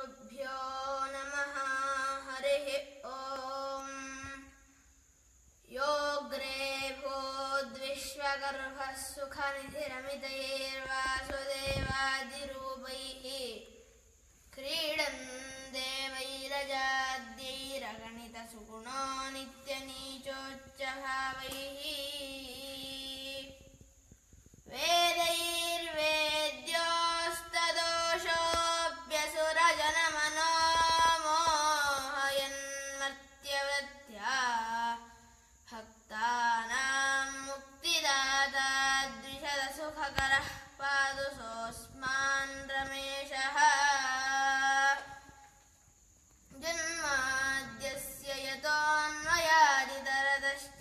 श्रीगुरुभ्यो नमः हरिः ॐ योऽग्रे भूद्विश्वगर्भः सुखनिधिरमितैर्वासुदेवादिरूपैः क्रीडन् देवैरजाद्यैरगणितसुगुणो नित्यनीचोच्चभावैः वेदैर्वेद्योस्तदोषोऽप्यसुरजनमनो मोहयन्मर्त्यवृत्या भक्तानां मुक्तिदाता द्विषदसुखकरः पादु सोऽस्मान् रमेशः जन्माद्यस्य यतोऽन्वयादितरतश्च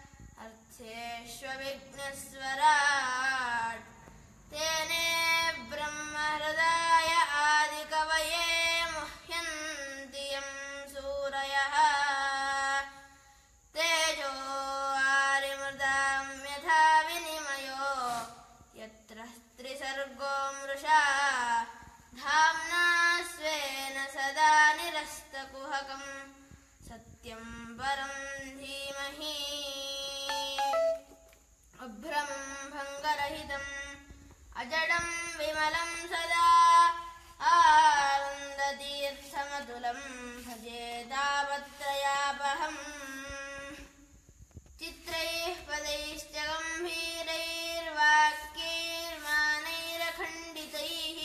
अर्थेष्वविघ्नस्वराट् तेने ब्रह्महृदाय आदिकवये मुह्यन्ति यं सूरयः तेजो आर्यमृदां यथा विनिमयो यत्र त्रिसर्गो मृषा धाम्ना स्वेन सदा निरस्तकुहकं सत्यं परं धीमहि अभ्रमं भङ्गरहितम् अजडं विमलं सदा आनन्दतीर्थमतुलं भजे तावत्रयापहम् चित्रैः पदैश्च गम्भीरैर्वाक्यैर्मानैरखण्डितैः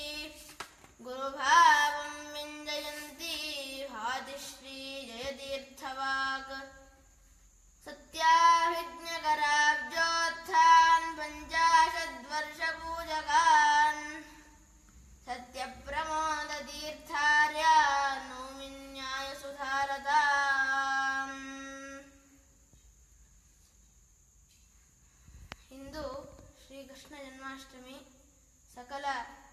गुरुभावं व्यञ्जयन्ती भाति श्रीजयतीर्थवाक् सत्याभिज्ञकराब्जोत्थान् पञ्चाशद्वर्षपूजकान् सत्यप्रमोदतीर्थार्यान् नौमि न्यायसुधारताम् ಇಂದು ಶ್ರೀಕೃಷ್ಣ ಜನ್ಮಾಷ್ಟಮಿ ಸಕಲ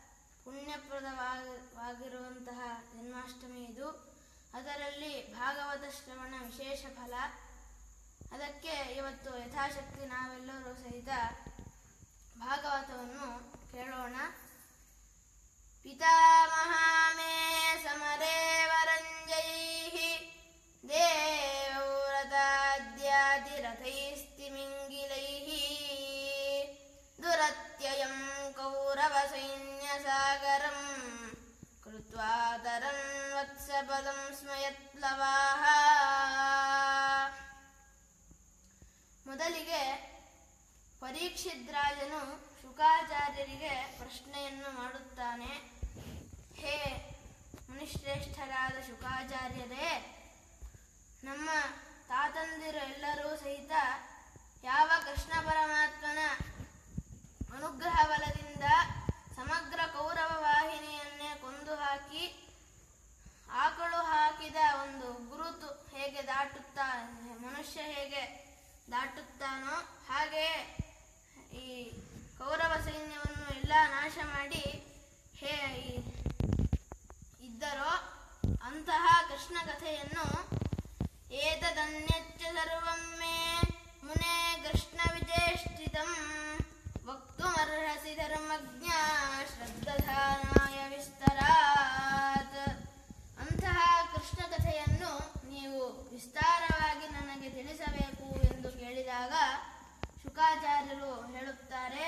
ಪುಣ್ಯಪ್ರದವಾಗಿರುವಂತಹ ಜನ್ಮಾಷ್ಟಮಿ ಇದು ಅದರಲ್ಲಿ ಭಾಗವತ ಶ್ರವಣ ವಿಶೇಷ ಫಲ ಅದಕ್ಕೆ ಇವತ್ತು ಯಥಾಶಕ್ತಿ ನಾವೆಲ್ಲರೂ ಸಹಿತ ಭಾಗವತವನ್ನು ಕೇಳೋಣ ಪಿತಾಮಹ ಮೇ ಸಮರೇ ವರಂಜೈಃ ದೇವವ್ರತಾದ್ಯಾದಿರಥೈಸ್ತಿಮಿಂಗಿಲೈः दुरत्ययं कौरवसैन्यसागरं कृत्वा तरन् वत्सपदं स्मयत्लवाः ಮೊದಲಿಗೆ ಪರೀಕ್ಷಿದ್ರಾಜನು ಶುಕಾಚಾರ್ಯರಿಗೆ ಪ್ರಶ್ನೆಯನ್ನು ಮಾಡುತ್ತಾನೆ ಹೇ ಮುನಿಶ್ರೇಷ್ಠರಾದ ಶುಕಾಚಾರ್ಯರೇ ನಮ್ಮ ತಾತಂದಿರು ಎಲ್ಲರೂ ಸಹಿತ ಯಾವ ಕೃಷ್ಣ ಪರಮಾತ್ಮನ ಅನುಗ್ರಹ ಬಲದಿಂದ ಸಮಗ್ರ ಕೌರವ ವಾಹಿನಿಯನ್ನೇ ಕೊಂದು ಹಾಕಿ ಆಕಳು ಹಾಕಿದ ಒಂದು ಗುರುತು ಹೇಗೆ ದಾಟುತ್ತಾ ಮನುಷ್ಯ ಹೇಗೆ ದಾಟುತ್ತಾನೋ ಹಾಗೆಯೇ ಈ ಕೌರವ ಸೈನ್ಯವನ್ನು ಎಲ್ಲ ನಾಶ ಮಾಡಿ ಹೇ ಈ- ಇದ್ದರೋ ಅಂತಹ ಕೃಷ್ಣ ಕಥೆಯನ್ನು ಏತದನ್ಯಚ್ಚ ಸರ್ವಂ ಮೇ ಮುನೆ ಕೃಷ್ಣ ವಿಚೇಷ್ಟಿತಂ ವಕ್ತುಮರ್ಹಸಿ ಧರ್ಮಜ್ಞ ಶ್ರದ್ಧಾನಾಯ ವಿಸ್ತರಾತ್ ಅಂತಹ ಕೃಷ್ಣ ಕಥೆಯನ್ನು ನೀವು ವಿಸ್ತಾರವಾಗಿ ನನಗೆ ತಿಳಿಸಬೇಕು ಎಂದು ಕೇಳಿದಾಗ ಶುಕಾಚಾರ್ಯರು ಹೇಳುತ್ತಾರೆ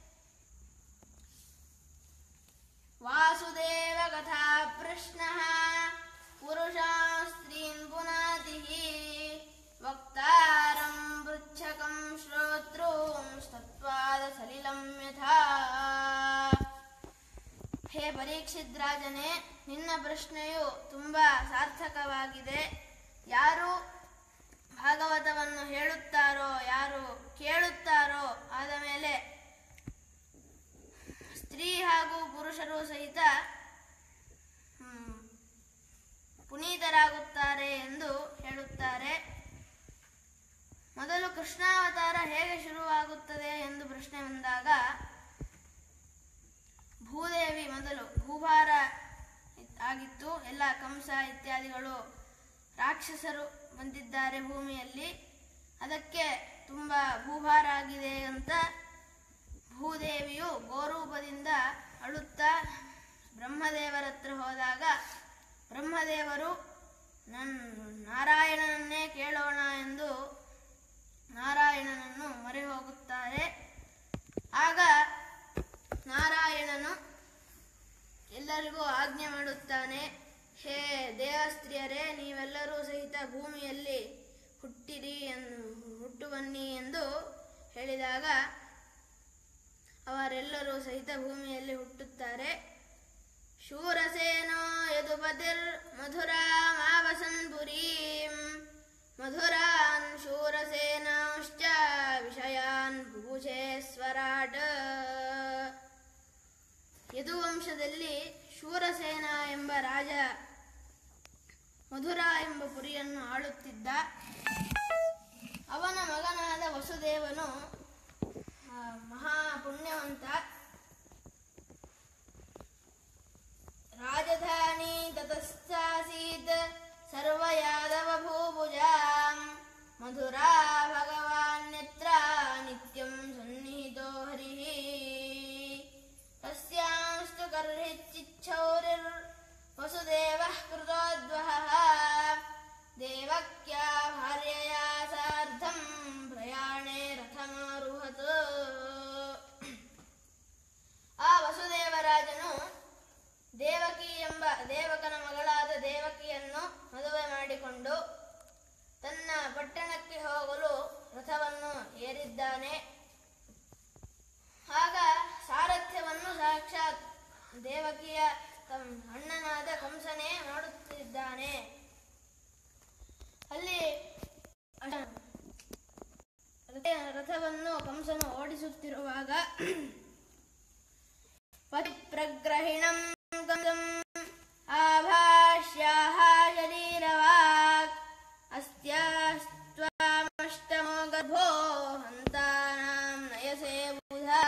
ವಾಸುದೇವ ಕಥಾ ಪ್ರಶ್ನ ಪುರುಷಾ ಸ್ತ್ರೀನ್ ಪುನಾತಿಃ ವಕ್ತಾರಂ ಪೃಚ್ಛಕಂ ಶ್ರೋತೃಂ ಸ್ತತ್ವಾದ ಸಲಿಲಂ ಯಥಾ ಹೇ ಪರೀಕ್ಷಿತ್ ರಾಜನೇ ನಿನ್ನ ಪ್ರಶ್ನೆಯು ತುಂಬಾ ಸಾರ್ಥಕವಾಗಿದೆ ಯಾರು ಭಾಗವತವನ್ನು ಹೇಳುತ್ತಾರೋ ಯಾರು ಕೇಳುತ್ತಾರೋ ಆದ ಮೇಲೆ ಸ್ತ್ರೀ ಹಾಗೂ ಪುರುಷರು ಸಹಿತ ಹ್ಮ್, ಪುನೀತರಾಗುತ್ತಾರೆ ಎಂದು ಹೇಳುತ್ತಾರೆ ಮೊದಲು ಕೃಷ್ಣಾವತಾರ ಹೇಗೆ ಶುರುವಾಗುತ್ತದೆ ಎಂದು ಪ್ರಶ್ನೆ ಬಂದಾಗ ಭೂದೇವಿ ಮೊದಲು ಭೂಭಾರ ಆಗಿತ್ತು ಎಲ್ಲ ಕಂಸ ಇತ್ಯಾದಿಗಳು ರಾಕ್ಷಸರು ಬಂದಿದ್ದಾರೆ ಭೂಮಿಯಲ್ಲಿ ಅದಕ್ಕೆ ತುಂಬ ಭೂಭಾರ ಆಗಿದೆ ಅಂತ ಭೂದೇವಿಯು ಗೋರೂಪದಿಂದ ಅಳುತ್ತಾ ಬ್ರಹ್ಮ ಬ್ರಹ್ಮದೇವರ ಹತ್ರ ಹೋದಾಗ ಬ್ರಹ್ಮದೇವರು ನನ್ನ ನಾರಾಯಣನನ್ನೇ ಕೇಳೋಣ ಎಂದು ನಾರಾಯಣನನ್ನು ಮೊರೆ ಹೋಗುತ್ತಾರೆ ಆಗ ನಾರಾಯಣನು ಎಲ್ಲರಿಗೂ ಆಜ್ಞೆ ಮಾಡುತ್ತಾನೆ ಹೇ ದೇವಸ್ತ್ರೀಯರೇ ನೀವೆಲ್ಲರೂ ಸಹಿತ ಭೂಮಿಯಲ್ಲಿ ಹುಟ್ಟಿರಿ ಎಂದು ಹುಟ್ಟು ಬನ್ನಿ ಎಂದು ಹೇಳಿದಾಗ ಅವರೆಲ್ಲರೂ ಸಹಿತ ಭೂಮಿಯಲ್ಲಿ ಹುಟ್ಟುತ್ತಾರೆ ಶೂರಸೇನೋ ಯದುಪತಿರ್ ಮಧುರಾ ಮಾವಸನ್ ಪುರೀಂ ಮಧುರಾನ್ ಶೂರಸೇನಾಶ್ಚ ವಿಷಯಾನ್ ಭೂಷೇ ಸ್ವರಾಟ್ ಯದುವಂಶದಲ್ಲಿ ಶೂರಸೇನ ಎಂಬ ರಾಜ ಮಧುರ ಎಂಬ ಪುರಿಯನ್ನು ಆಳುತ್ತಿದ್ದ ಅವನ ಮಗನಾದ ವಸುದೇವನು ಆ, ಮಹಾ ಪುಣ್ಯವಂತ ರಾಜಧಾನಿ ತತಶ್ಚಾಸೀತ್ ಸರ್ವಯಾದವ ಭೂಭುಜಾಂ ಮಧುರಾ ಭಗವಾನ್ಯತ್ರ ನಿತ್ಯಂ ಸನ್ನಿಹಿತೋ ಹರಿಃ ತಸ್ಯಾಂಸ್ತು ಕರ್ಹಿಚ್ಚಿಚ್ಛೌರಿರ್ ವಸುದೇವಃ ಕೃತೋದ್ವಹಃ ದೇವಕ್ಯಾ ಭಾರ್ಯಯಾ ಸಾರ್ಧಂ ಪ್ರಯಾಣೆ ರಥಮಾರುಹತ್ ಆ ವಸುದೇವರಾಜನು ದೇವಕಿ ಎಂಬ ದೇವಕನ ಮಗಳಾದ ದೇವಕಿಯನ್ನು ಮದುವೆ ಮಾಡಿಕೊಂಡು ತನ್ನ ಪಟ್ಟಣಕ್ಕೆ ಹೋಗಲು ರಥವನ್ನು ಏರಿದ್ದಾನೆ ಆಗ ಸಾರಥ್ಯವನ್ನು ಸಾಕ್ಷಾತ್ ದೇವಕಿಯ ತಮ್ ಅಣ್ಣನಾದ ಕಂಸನೇ ಮಾಡುತ್ತಿದ್ದಾನೆ ಅಲ್ಲಿ ರಥ- ರಥವನ್ನು ಕಂಸನು ಓಡಿಸುತ್ತಿರುವಾಗ ಪತಿಪ್ರಗ್ರಹಿಣಂ ಕಂಸಂ ಆಭಾಷ್ಯಾಹ ಶರೀರವಾಕ್ ಅಸ್ತ್ಯಸ್ತ್ವಾಮಷ್ಟಮೋ ಗರ್ಭೋ ಹಂತಾನಾಂ ನಯಸೇ ಬುಧಾ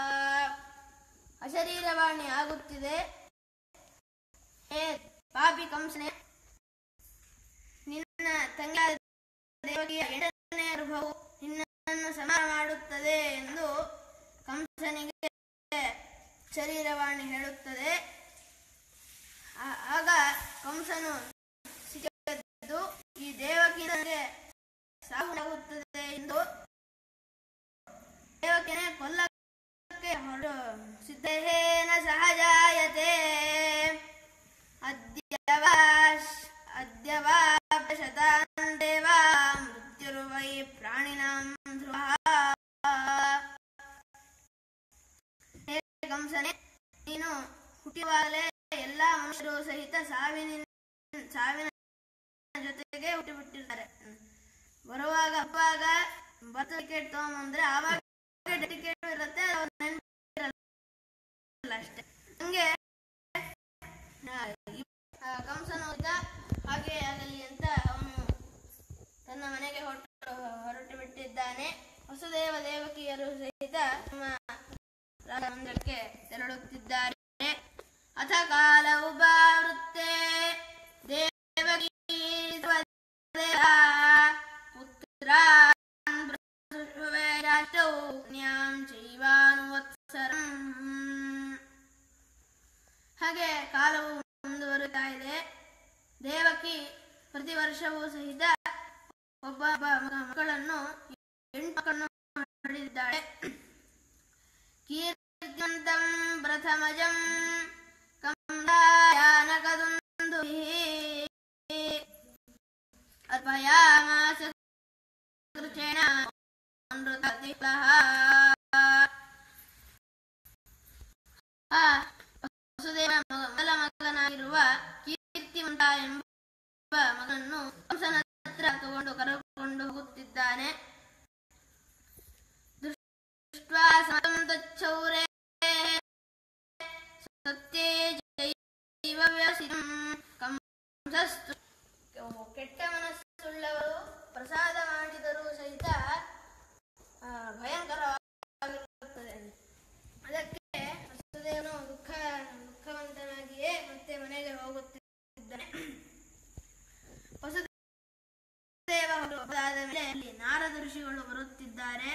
ಅಶರೀರವಾಣಿ ಆಗುತ್ತಿದೆ ಹೇ ಪಾಪಿ ಕಂಸನೆ ನಿನ್ನ ತಂಗಿಯಾದ ದೇವಕಿಯ ಎಂಟನೇ ಗರ್ಭವು ನಿನ್ನನ್ನು ಸಮಾನ ಮಾಡುತ್ತದೆ ಎಂದು ಕಂಸನಿಗೆ ಶರೀರವಾಣಿ ಹೇಳುತ್ತದೆ ಆ- ಆಗ ಕಂಸನು ಸಿಕ್ಕಿದ್ದು ಈ ದೇವಕಿ ನನಗೆ ಸಾಗುತ್ತದೆ ಎಂದು ದೇವಕಿನೇ ಕೊಲ್ಲಕ್ಕೆ ಹೊರಟು ಸಿದ್ಧೇನ ಸಹಜಾಯತೆ ಅದ್ಯವಾಶ್ ಅದ್ಯವಾಶತಾನ್ ದೇವಾ ಮೃತ್ಯುರ್ವೈ ಪ್ರಾಣಿನಾಂ ಧ್ರುವಃ ಹೇ ಕಂಸನೆ ನೀನು ಹುಟ್ಟಿವಾಗಲೇ ಎಲ್ಲ ಮನುಷ್ಯರು ಸಹಿತ ಸಾವಿನ ಸಾವಿನ ಜೊತೆಗೆ ಹುಟ್ಟಿಬಿಟ್ಟಿರ್ತಾರೆ ಬರುವಾಗ ಹಬ್ಬವಾಗ ಬರ್ತ್ ಟಿಕೆಟ್ ತಗೊಂಬಂದ್ರೆ ಆವಾಗ ಟಿಕೆಟ್ ಇರುತ್ತೆ ಅವ್ರ ನೆನಪಿರಲ್ಲ ಅಷ್ಟೇ ಹಂಗೆ ಆ, ಈ- ಆ, ಕಂಸನು ಇದ್ದ ಹಾಗೆ ಆಗಲಿ ಅಂತ ಅವನು ತನ್ನ ಮನೆಗೆ ಹೊರಟು ಹೊರಟು ಬಿಟ್ಟಿದ್ದಾನೆ ವಸುದೇವ ದೇವಕಿಯರು ಸಹಿತ ತಮ್ಮ ರಾಜಮಂದಿರಕ್ಕೆ ತೆರಳುತ್ತಿದ್ದಾರೆ ಅಥ ಕಾಲ ಉಪಾವೃತ್ತೆ ದೇವಕೀ ಸ್ವದೇಹ ಪುತ್ರಾನ್ ಪ್ರಸವೇರಾಷ್ಟೌ ನ್ಯಾಂ ಚೈವಾನುವತ್ಸರಂ ಹಾಗೆ ಕಾಲವು ಮುಂದುವರಿತಾ ಇದೆ ದೇವಕಿ ಪ್ರತಿ ವರ್ಷವೂ ಸಹಿತ ಒಬ್ಬ ಒಬ್ಬ ಮಗ- ಮಕ್ಕಳನ್ನು ಎಂಟು ಮಕ್ಕಳನ್ನು ಹಡೆದಿದ್ದಾಳೆ ಕೀರ್ತಿವಂತಂ ಪ್ರಥಮಜಂ ಕಂದಾಯಾನಕದುಂದುಭಿಃ ಅರ್ಪಯಾಮಾಸ ಕೃಚೇಣ ಅನೃತತಿಲಃ. ಆ ವಸುದೇವ ಮಗ- ಮೊದಲ ಮಗನಾಗಿರುವ ಕೀರ್ತಿವಂತ ಎಂಬ ಮಗನನ್ನು ಕಂಸನ ಹತ್ರ ತಗೊಂಡು ಕರೆದುಕೊಂಡು ಹೋಗುತ್ತಿದ್ದಾನೆ ದೃಷ್ಟ್ವಾ ಸಮತಂ ತಚ್ಚೌರೇ ಸತ್ಯೇ ಜೈವ ವ್ಯಸಿತಂ ಕಂಸಸ್ತು ಕೆಟ್ಟ ಮನಸ್ಸುಳ್ಳವರು ಪ್ರಸಾದ ಮಾಡಿದರೂ ಸಹಿತ ಆ, ಭಯಂಕರವಾಗಿರುತ್ತದೆ ಅದಕ್ಕೆ ವಸುದೇವನು ದುಃಖ ದುಃಖವಂತನಾಗಿಯೇ ಮತ್ತೆ ಮನೆಗೆ ಹೋಗುತ್ತಿದ್ದಾನೆ ವಸುದೇವ ಹೋದಾದ ಮೇಲೆ ಅಲ್ಲಿ ನಾರದ ಋಷಿಗಳು ಬರುತ್ತಿದ್ದಾರೆ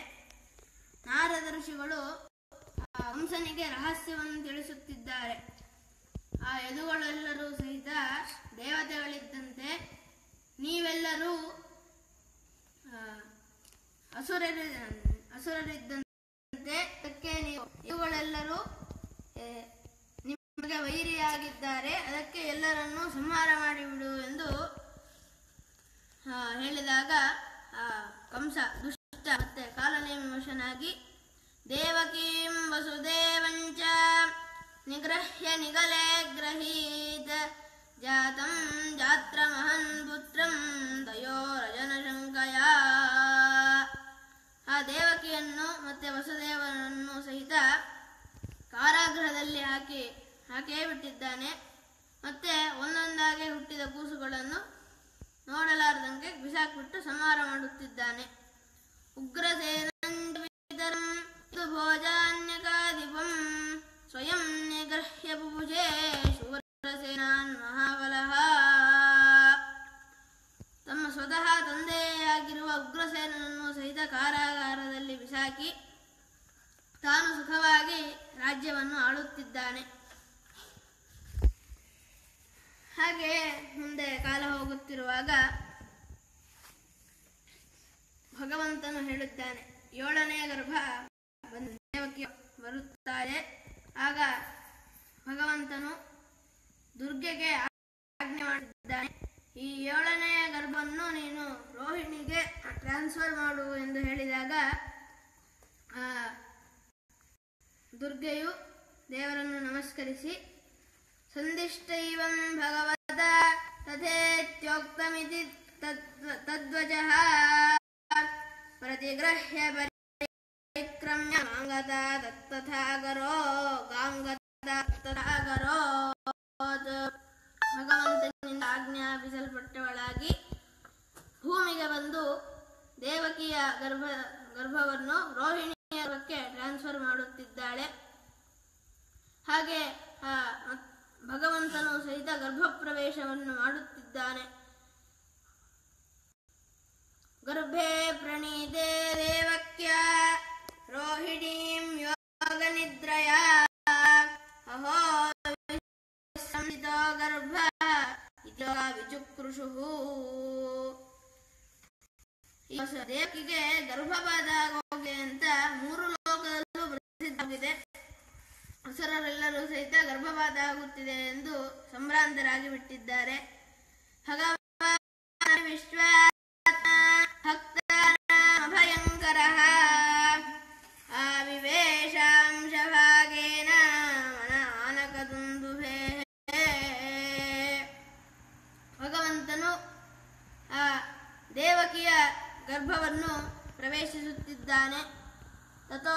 ನಾರದ ಋಷಿಗಳು ಆ, ಕಂಸನಿಗೆ ರಹಸ್ಯವನ್ನು ತಿಳಿಸುತ್ತಿದ್ದಾರೆ ಆ ಯದುಗಳೆಲ್ಲರೂ ಸಹಿತ ದೇವತೆಗಳಿದ್ದಂತೆ ನೀವೆಲ್ಲರೂ ಆ, ಅಸುರರಿ ಅಸುರರಿದ್ದಂತೆ ಅದಕ್ಕೆ ನೀವು ಇವುಗಳೆಲ್ಲರೂ ಏ, ನಿಮಗೆ ವೈರಿಯಾಗಿದ್ದಾರೆ ಅದಕ್ಕೆ ಎಲ್ಲರನ್ನೂ ಸಂಹಾರ ಮಾಡಿಬಿಡು ಎಂದು ಆ, ಹೇಳಿದಾಗ ಆ, ಕಂಸ ದುಷ್ಟ ಮತ್ತೆ ಕಾಲನೇಮಿ ವಶನಾಗಿ ದೇವಕೀಂ ವಸುದೇವಂಚ ನಿಗ್ರಹ್ಯ ನಿಗಲೆ ಗ್ರಹೀತ ಜಾತಂ ಜಾತ್ರ ಮಹನ್ ಪುತ್ರಂ ದಯೋರಜನ ಶಂಕಯ ಆ ದೇವಕಿಯನ್ನು ಮತ್ತೆ ವಸುದೇವನನ್ನು ಸಹಿತ ಕಾರಾಗೃಹದಲ್ಲಿ ಹಾಕಿ ಹಾಕೇ ಬಿಟ್ಟಿದ್ದಾನೆ ಮತ್ತೆ ಒಂದೊಂದಾಗಿ ಹುಟ್ಟಿದ ಕೂಸುಗಳನ್ನು ನೋಡಲಾರದಂಗೆ ಬಿಸಾಕ್ಬಿಟ್ಟು ಸಂಹಾರ ಮಾಡುತ್ತಿದ್ದಾನೆ ಉಗ್ರಸೇನಂತರಂ ಭೋಜಾನ್ಯಕಾಧಿಪಂ ಸ್ವಯಂ ನಿಗ್ರಹ್ಯ ಪೂಜೆ ಶೂರಸೇನಾನ್ ಮಹಾಬಲಃ ತಮ್ಮ ಸ್ವತಃ ತಂದೆಯಾಗಿರುವ ಉಗ್ರಸೇನನ್ನು ಸಹಿತ ಕಾರಾಗಾರದಲ್ಲಿ ಬಿಸಾಕಿ ತಾನು ಸುಖವಾಗಿ ರಾಜ್ಯವನ್ನು ಆಳುತ್ತಿದ್ದಾನೆ ಹಾಗೆ ಮುಂದೆ ಕಾಲ ಹೋಗುತ್ತಿರುವಾಗ ಭಗವಂತನು ಹೇಳುತ್ತಾನೆ ಏಳನೇ ಗರ್ಭ ಬಂದ ದೇವಕಿ ಬರುತ್ತಾರೆ ಆಗ ಭಗವಂತನು ದುರ್ಗೆಗೆ ಆಜ್ಞೆ ಮಾಡಿದ್ದಾನೆ ಈ ಏಳನೇ ಗರ್ಭವನ್ನು ನೀನು ರೋಹಿಣಿಗೆ ಟ್ರಾನ್ಸ್ಫರ್ ಮಾಡು ಎಂದು ಹೇಳಿದಾಗ ಆ ದುರ್ಗೆಯು ದೇವರನ್ನು ನಮಸ್ಕರಿಸಿ ಸಂದಿಷ್ಟೈವಂ ಭಗವತ ತಥೇತ್ಯೋಕ್ತಮಿತಿ ತದ್ವ- ತದ್ವಚಃ ಪ್ರತಿಗ್ರಹ್ಯ ಪರಿಕ್ರಮ್ಯ ಗಾಂಗತ ತತ್ತಥಾಗರೋ ಗಾಂಗತ ತಥಾಗರೋ ಭಗವಂತನಿಂದ ಆಜ್ಞಾಪಿಸಲ್ಪಟ್ಟವಳಾಗಿ ಭೂಮಿಗೆ ಬಂದು ದೇವಕಿಯ ಗರ್ಭ ಗರ್ಭವನ್ನು ರೋಹಿಣಿಯ ಗರ್ಭಕ್ಕೆ ಟ್ರಾನ್ಸ್ಫರ್ ಮಾಡುತ್ತಿದ್ದಾಳೆ ಹಾಗೆ ಆ, ಮತ್- ಭಗವಂತನು ಸಹಿತ ಗರ್ಭಪ್ರವೇಶವನ್ನು ಮಾಡುತ್ತಿದ್ದಾನೆ ಗರ್ಭೆ ಪ್ರಣೀತೆ ದೇವಕ್ಯ ರೋಹಿಣೀಂ ಯೋಗ ನಿದ್ರಯ ಅಹೋ ಸಂಹಿತೋ ಗರ್ಭ ಇತ್ಯೋಗ ವಿಚುಕೃಷುಃ ಈ ಹೊಸ ದೇವಕಿಗೆ ಗರ್ಭಪಾತಾಗೋಗಿದೆ ಅಂತ ಮೂರು ಲೋಕದಲ್ಲೂ ಪ್ರಸಿದ್ಧವಾಗಿದೆ ಅಸುರರೆಲ್ಲರೂ ಸಹಿತ ಗರ್ಭಪಾತ ಆಗುತ್ತಿದೆ ಎಂದು ಸಂಭ್ರಾಂತರಾಗಿ ಬಿಟ್ಟಿದ್ದಾರೆ ಭಗವಾನ್ ವಿಶ್ವಾತ್ಮ ಭಕ್ತಾನಾಮಭಯಂಕರ ಆವಿವೇಶಾಂಶಭಾಗೇನ ಮನ ಆನಕದುಂದುಭೇ ಭಗವಂತನು ಆ ದೇವಕಿಯ ಗರ್ಭವನ್ನು ಪ್ರವೇಶಿಸುತ್ತಿದ್ದಾನೆ ತಥೋ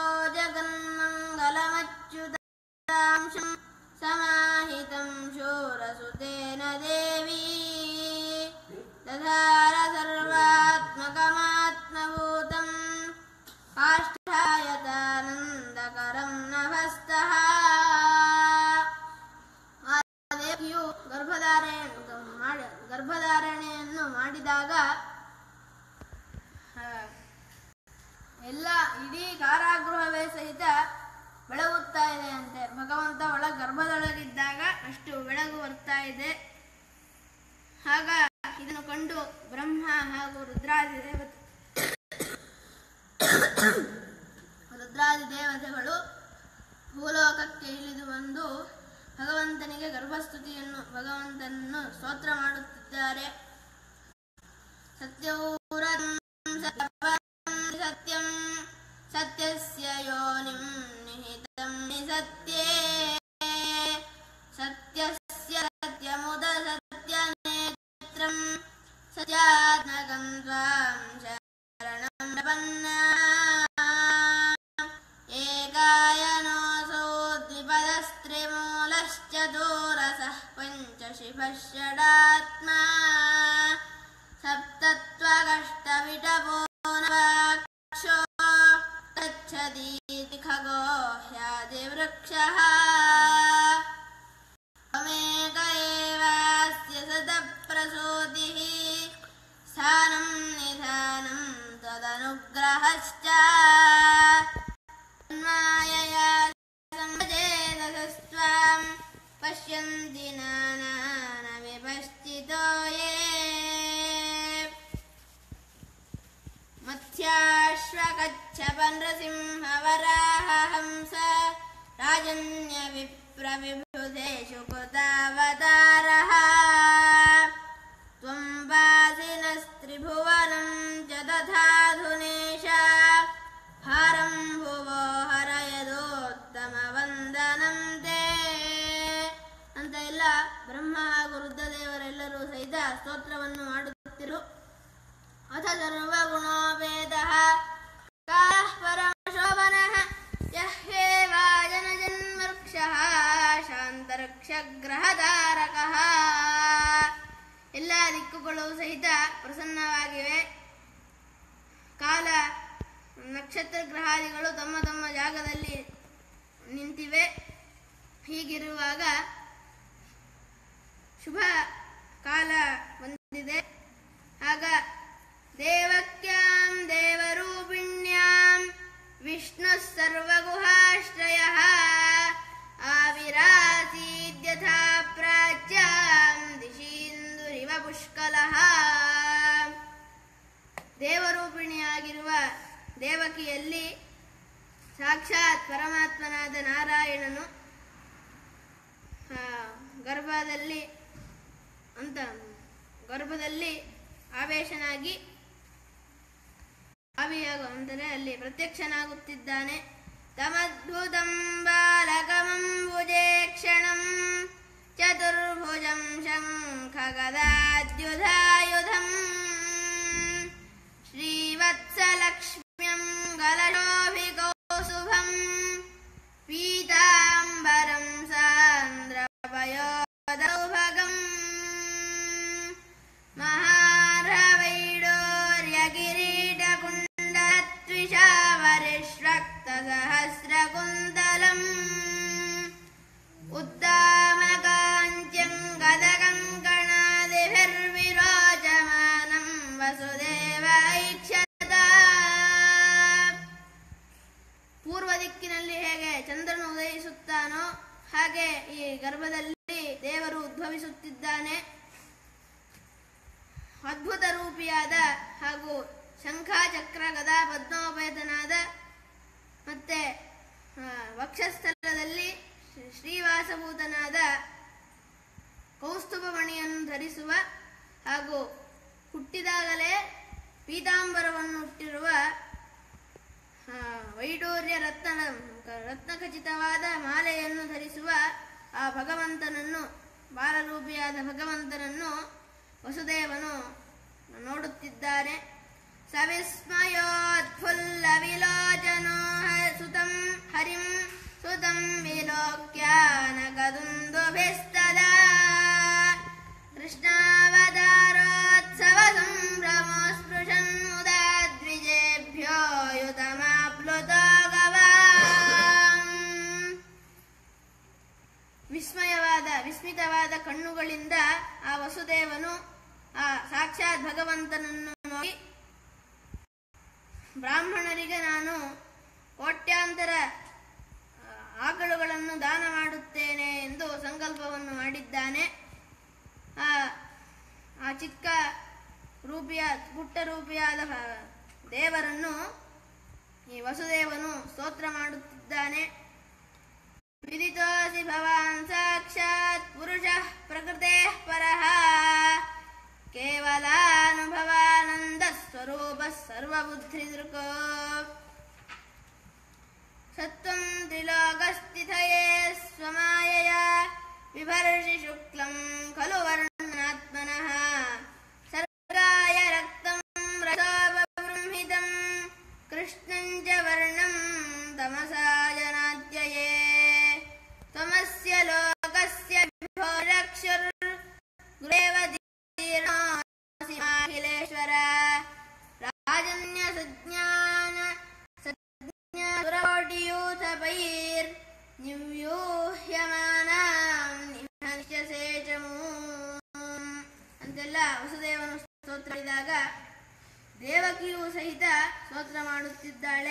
ಜಗನ್ಮಂಗಲಮಚ್ಯುತಾಂಶಂ ಸಮಾಹಿತಂ ಶೂರಸುತೇನ ದೇವಿ ದಧಾರ ಸರ್ವಾತ್ಮಕಮಾತ್ಮಭೂತಂ ಕಾಷ್ಠಾಯತಾನಂದಕರಂ ನಭಸ್ತಃ ಆ ದೇವಿಯು ಗರ್ಭಧಾರಣೆ ಮಾಡಿ ಗರ್ಭಧಾರಣೆಯನ್ನು ಮಾಡಿದಾಗ ಆ, ಎಲ್ಲ ಇಡೀ ಕಾರಾಗೃಹವೇ ಸಹಿತ ಬೆಳಗುತ್ತಾ ಇದೆ ಅಂತೆ ಭಗವಂತ ಒಳ ಗರ್ಭದೊಳಗಿದ್ದಾಗ ಅಷ್ಟು ಬೆಳಗು ಬರ್ತಾ ಇದೆ ಆಗ ಇದನ್ನು ಕಂಡು ಬ್ರಹ್ಮ ಹಾಗೂ ರುದ್ರಾದಿ ದೇವತೆ ರುದ್ರಾದಿ ದೇವತೆಗಳು ಭೂಲೋಕಕ್ಕೆ ಇಳಿದು ಬಂದು ಭಗವಂತನಿಗೆ ಗರ್ಭಸ್ತುತಿಯನ್ನು ಭಗವಂತನನ್ನು ಸ್ತೋತ್ರ ಮಾಡುತ್ತಿದ್ದಾರೆ ಸತ್ಯೌರಂ ಸತ್ಯಪರಂ ಸತ್ಯಂ ಸತ್ಯಸ್ಯ ಯೋನಿಂ ನಿಹಿತಂ ನಿಸತ್ಯೇ ಸತ್ಯಸ್ಯ ಸತ್ಯಮುದ ಸತ್ಯನೇತ್ರಂ ಸತ್ಯಾತ್ಮಕಂ ತ್ವಾಂ ಶರಣಂ ಪ್ರಪನ್ನಾ एकायनोऽसौ द्विपदस्त्रिमूलश्चतुरसः पञ्चशिभः षडात्मा सप्तत्वकष्टविटपो नवाक्षो गच्छतीति खगो ह्यादिवृक्षः त्वमेक एवास्य सतप्रसूतिः स्थानं निधानं तदनुग्रहश्च मायया संवेदस्त्वां पश्य पश्यन्ति नानानविपश्चितो ये मत्स्याश्वकच्छपनृसिंहवराहहंस राजन्यविप्रविबुधेषु कृतावतारः त्वं वासिनस्त्रिभुवनं च दधाधुनेश हारं भुवो ಹರಯದೋತ್ತಮವಂದನಂ ತೇ ಅಂತ ಎಲ್ಲ ಬ್ರಹ್ಮ ಹಾಗೂ ರುದ್ರದೇವರೆಲ್ಲರೂ ಸಹಿತ ಸ್ತೋತ್ರವನ್ನು ಮಾಡುತ್ತಿರು ಅಥ ಸರ್ವಗುಣೋಪೇತಃ ಕಾಲಃ ಪರಮಶೋಭನಃ ಯಹ್ಯೇವಾಜನಜನ್ಮರ್ಕ್ಷಃ ಶಾಂತರಕ್ಷಗ್ರಹಧಾರಕಃ ಎಲ್ಲ ದಿಕ್ಕುಗಳು ಸಹಿತ ಪ್ರಸನ್ನವಾಗಿವೆ ಕಾಲ ನಕ್ಷತ್ರ ಗ್ರಹಾದಿಗಳು ತಮ್ಮ ತಮ್ಮ ಜಾಗದಲ್ಲಿ ನಿಂತಿವೆ ಹೀಗಿರುವಾಗ ಶುಭ ಕಾಲ ಬಂದಿದೆ ಆಗ ದೇವಕ್ಯಾಂ ದೇವರೂಪಿಣ್ಯಾಂ ವಿಷ್ಣು ಸರ್ವಗುಹಾಶ್ರಯ ಆವಿರಾಸೀದ್ಯಥಾ ಪ್ರಾಚ್ಯಾಂ ದಿಶೀಂದುರಿವ ಪುಷ್ಕಲಃ ದೇವರೂಪಿಣಿಯಾಗಿರುವ ದೇವಕಿಯಲ್ಲಿ ಸಾಕ್ಷಾತ್ ಪರಮಾತ್ಮನಾದ ನಾರಾಯಣನು ಆ, ಗರ್ಭದಲ್ಲಿ ಅಂತ ಗರ್ಭದಲ್ಲಿ ಆವೇಶನಾಗಿ ಆವಿಯಾಗು ಅಂದರೆ ಅಲ್ಲಿ ಪ್ರತ್ಯಕ್ಷನಾಗುತ್ತಿದ್ದಾನೆ ತಮದ್ಭುತಂ ಬಾಲಕಮಂಬುಜೇ ಕ್ಷಣಂ ಚತುರ್ಭುಜಂ ಶಂಖಗದಾದ್ಯುಧಾಯುಧಂ ಶ್ರೀವತ್ಸಲಕ್ಷ್ಮ್ಯಂ ಗಲಶೋಭಿಕೌಸುಭಂ ಪೀತಾಂಬರಂ ಸಾಂದ್ರಪಯೋದೌಭಗಂ महारवैडोर्यकिरीटकुण्डलत्विषावरिष्वक्तसहस्रकुन्तलम् उद्दामकाञ्च्यं गदकङ्कणादिभिर्विरोचमानं वसुदेव ऐक्षत ಪೂರ್ವ ದಿಕ್ಕಿನಲ್ಲಿ ಹೇಗೆ ಚಂದ್ರನು ಉದಯಿಸುತ್ತಾನೋ ಹಾಗೆ ಈ ಗರ್ಭದಲ್ಲಿ ದೇವರು ಉದ್ಭವಿಸುತ್ತಿದ್ದಾನೆ ಅದ್ಭುತ ರೂಪಿಯಾದ ಹಾಗೂ ಶಂಖ ಚಕ್ರ ಗದಾ ಪದ್ಮೋಪೇತನಾದ ಮತ್ತೆ ಆ, ವಕ್ಷಸ್ಥಲದಲ್ಲಿ ಶ್ರೀ- ಶ್ರೀವಾಸಭೂತನಾದ ಕೌಸ್ತುಭ ಮಣಿಯನ್ನು ಧರಿಸುವ ಹಾಗೂ ಹುಟ್ಟಿದಾಗಲೇ ಪೀತಾಂಬರವನ್ನು ಹುಟ್ಟಿರುವ ಆ, ವೈಡೂರ್ಯ ರತ್ನ ರತ್ನಖಚಿತವಾದ ಮಾಲೆಯನ್ನು ಧರಿಸುವ ಆ ಭಗವಂತನನ್ನು ಬಾಲರೂಪಿಯಾದ ಭಗವಂತನನ್ನು ವಸುದೇವನು ನೋಡುತ್ತಿದ್ದಾನೆ ಸವಿಸ್ಮಯೋತ್ಫುಲ್ಲ ವಿಲೋಚನೋ ಹ- ಸುತಂ ಹರಿಂ ಸುತಂ ವಿಲೋಕ್ಯಾನಕದುಂದುಭಿಸ್ತದಾ ಕೃಷ್ಣಾವತಾರೋತ್ಸವ ಸಂಭ್ರಮೋ ಸ್ಪೃಶನ್ ಮುದಾ ದ್ವಿಜೇಭ್ಯೋ ಯುತಮಾಪ್ಲುತೋ ಗವಾಂ. ವಿಸ್ಮಯವಾದ ವಿಸ್ಮಿತವಾದ ಕಣ್ಣುಗಳಿಂದ ಆ ವಸುದೇವನು ಆ ಸಾಕ್ಷಾತ್ ಭಗವಂತನನ್ನು ನೋಡಿ ಬ್ರಾಹ್ಮಣರಿಗೆ ನಾನು ಕೋಟ್ಯಾಂತರ ಆ, ಆಕಳುಗಳನ್ನು ದಾನ ಮಾಡುತ್ತೇನೆ ಎಂದು ಸಂಕಲ್ಪವನ್ನು ಮಾಡಿದ್ದಾನೆ ಆ ಆ ಚಿಕ್ಕ ರೂಪಿಯ ಪುಟ್ಟ ರೂಪಿಯಾದ ಭ- ದೇವರನ್ನು ಈ ವಸುದೇವನು ಸ್ತೋತ್ರ ಮಾಡುತ್ತಿದ್ದಾನೆ ವಿದಿತೋಸಿ ಭವಾನ್ ಸಾಕ್ಷಾತ್ ಪುರುಷಃ ಪ್ರಕೃತೇಃ ಪರಃ ಕೇವಲಾನುಭವಾನಂದ ಸ್ವರೂಪ ಸರ್ವಬುದ್ಧಿದೃಕೋ ಸತ್ವಂ ತ್ರಿಲೋಕಸ್ಥಿತಯೇ ಸ್ವಮಾಯಯ ಬಿಭರ್ಷಿ ಶುಕ್ಲಂ ಖಲು ವರ್ಣನಾತ್ಮನಃ ಸರ್ಗಾಯ ರಕ್ತಂ ರಸೋಪಬೃಂಹಿತಂ ಕೃಷ್ಣಂ ಚ ವರ್ಣಂ ತಮಸಾ ಜನಾದ್ಯಯೇ ತ್ವಮಸ್ಯ ಲೋಕಸ್ಯ ವಿಭೋರಕ್ಷುರ್ ಗುರೇವ ದೀರ್ಣೋऽसि ಮಾಖಿಲೇಶ್ವರ ರಾಜನ್ಯ ಸಜ್ಞಾನ ಸುರಕೋಟಿಯೂಥಪೈರ್ ನಿವ್ಯೂಹ್ಯಮಾನಾಂ ನಿಹಂಸ್ಯಸೇಚಮೂ ಅಂತೆಲ್ಲ ವಸುದೇವನು ಸ್ತೋತ್ರ ಮಾಡಿದಾಗ ದೇವಕಿಯೂ ಸಹಿತ ಸ್ತೋತ್ರ ಮಾಡುತ್ತಿದ್ದಾಳೆ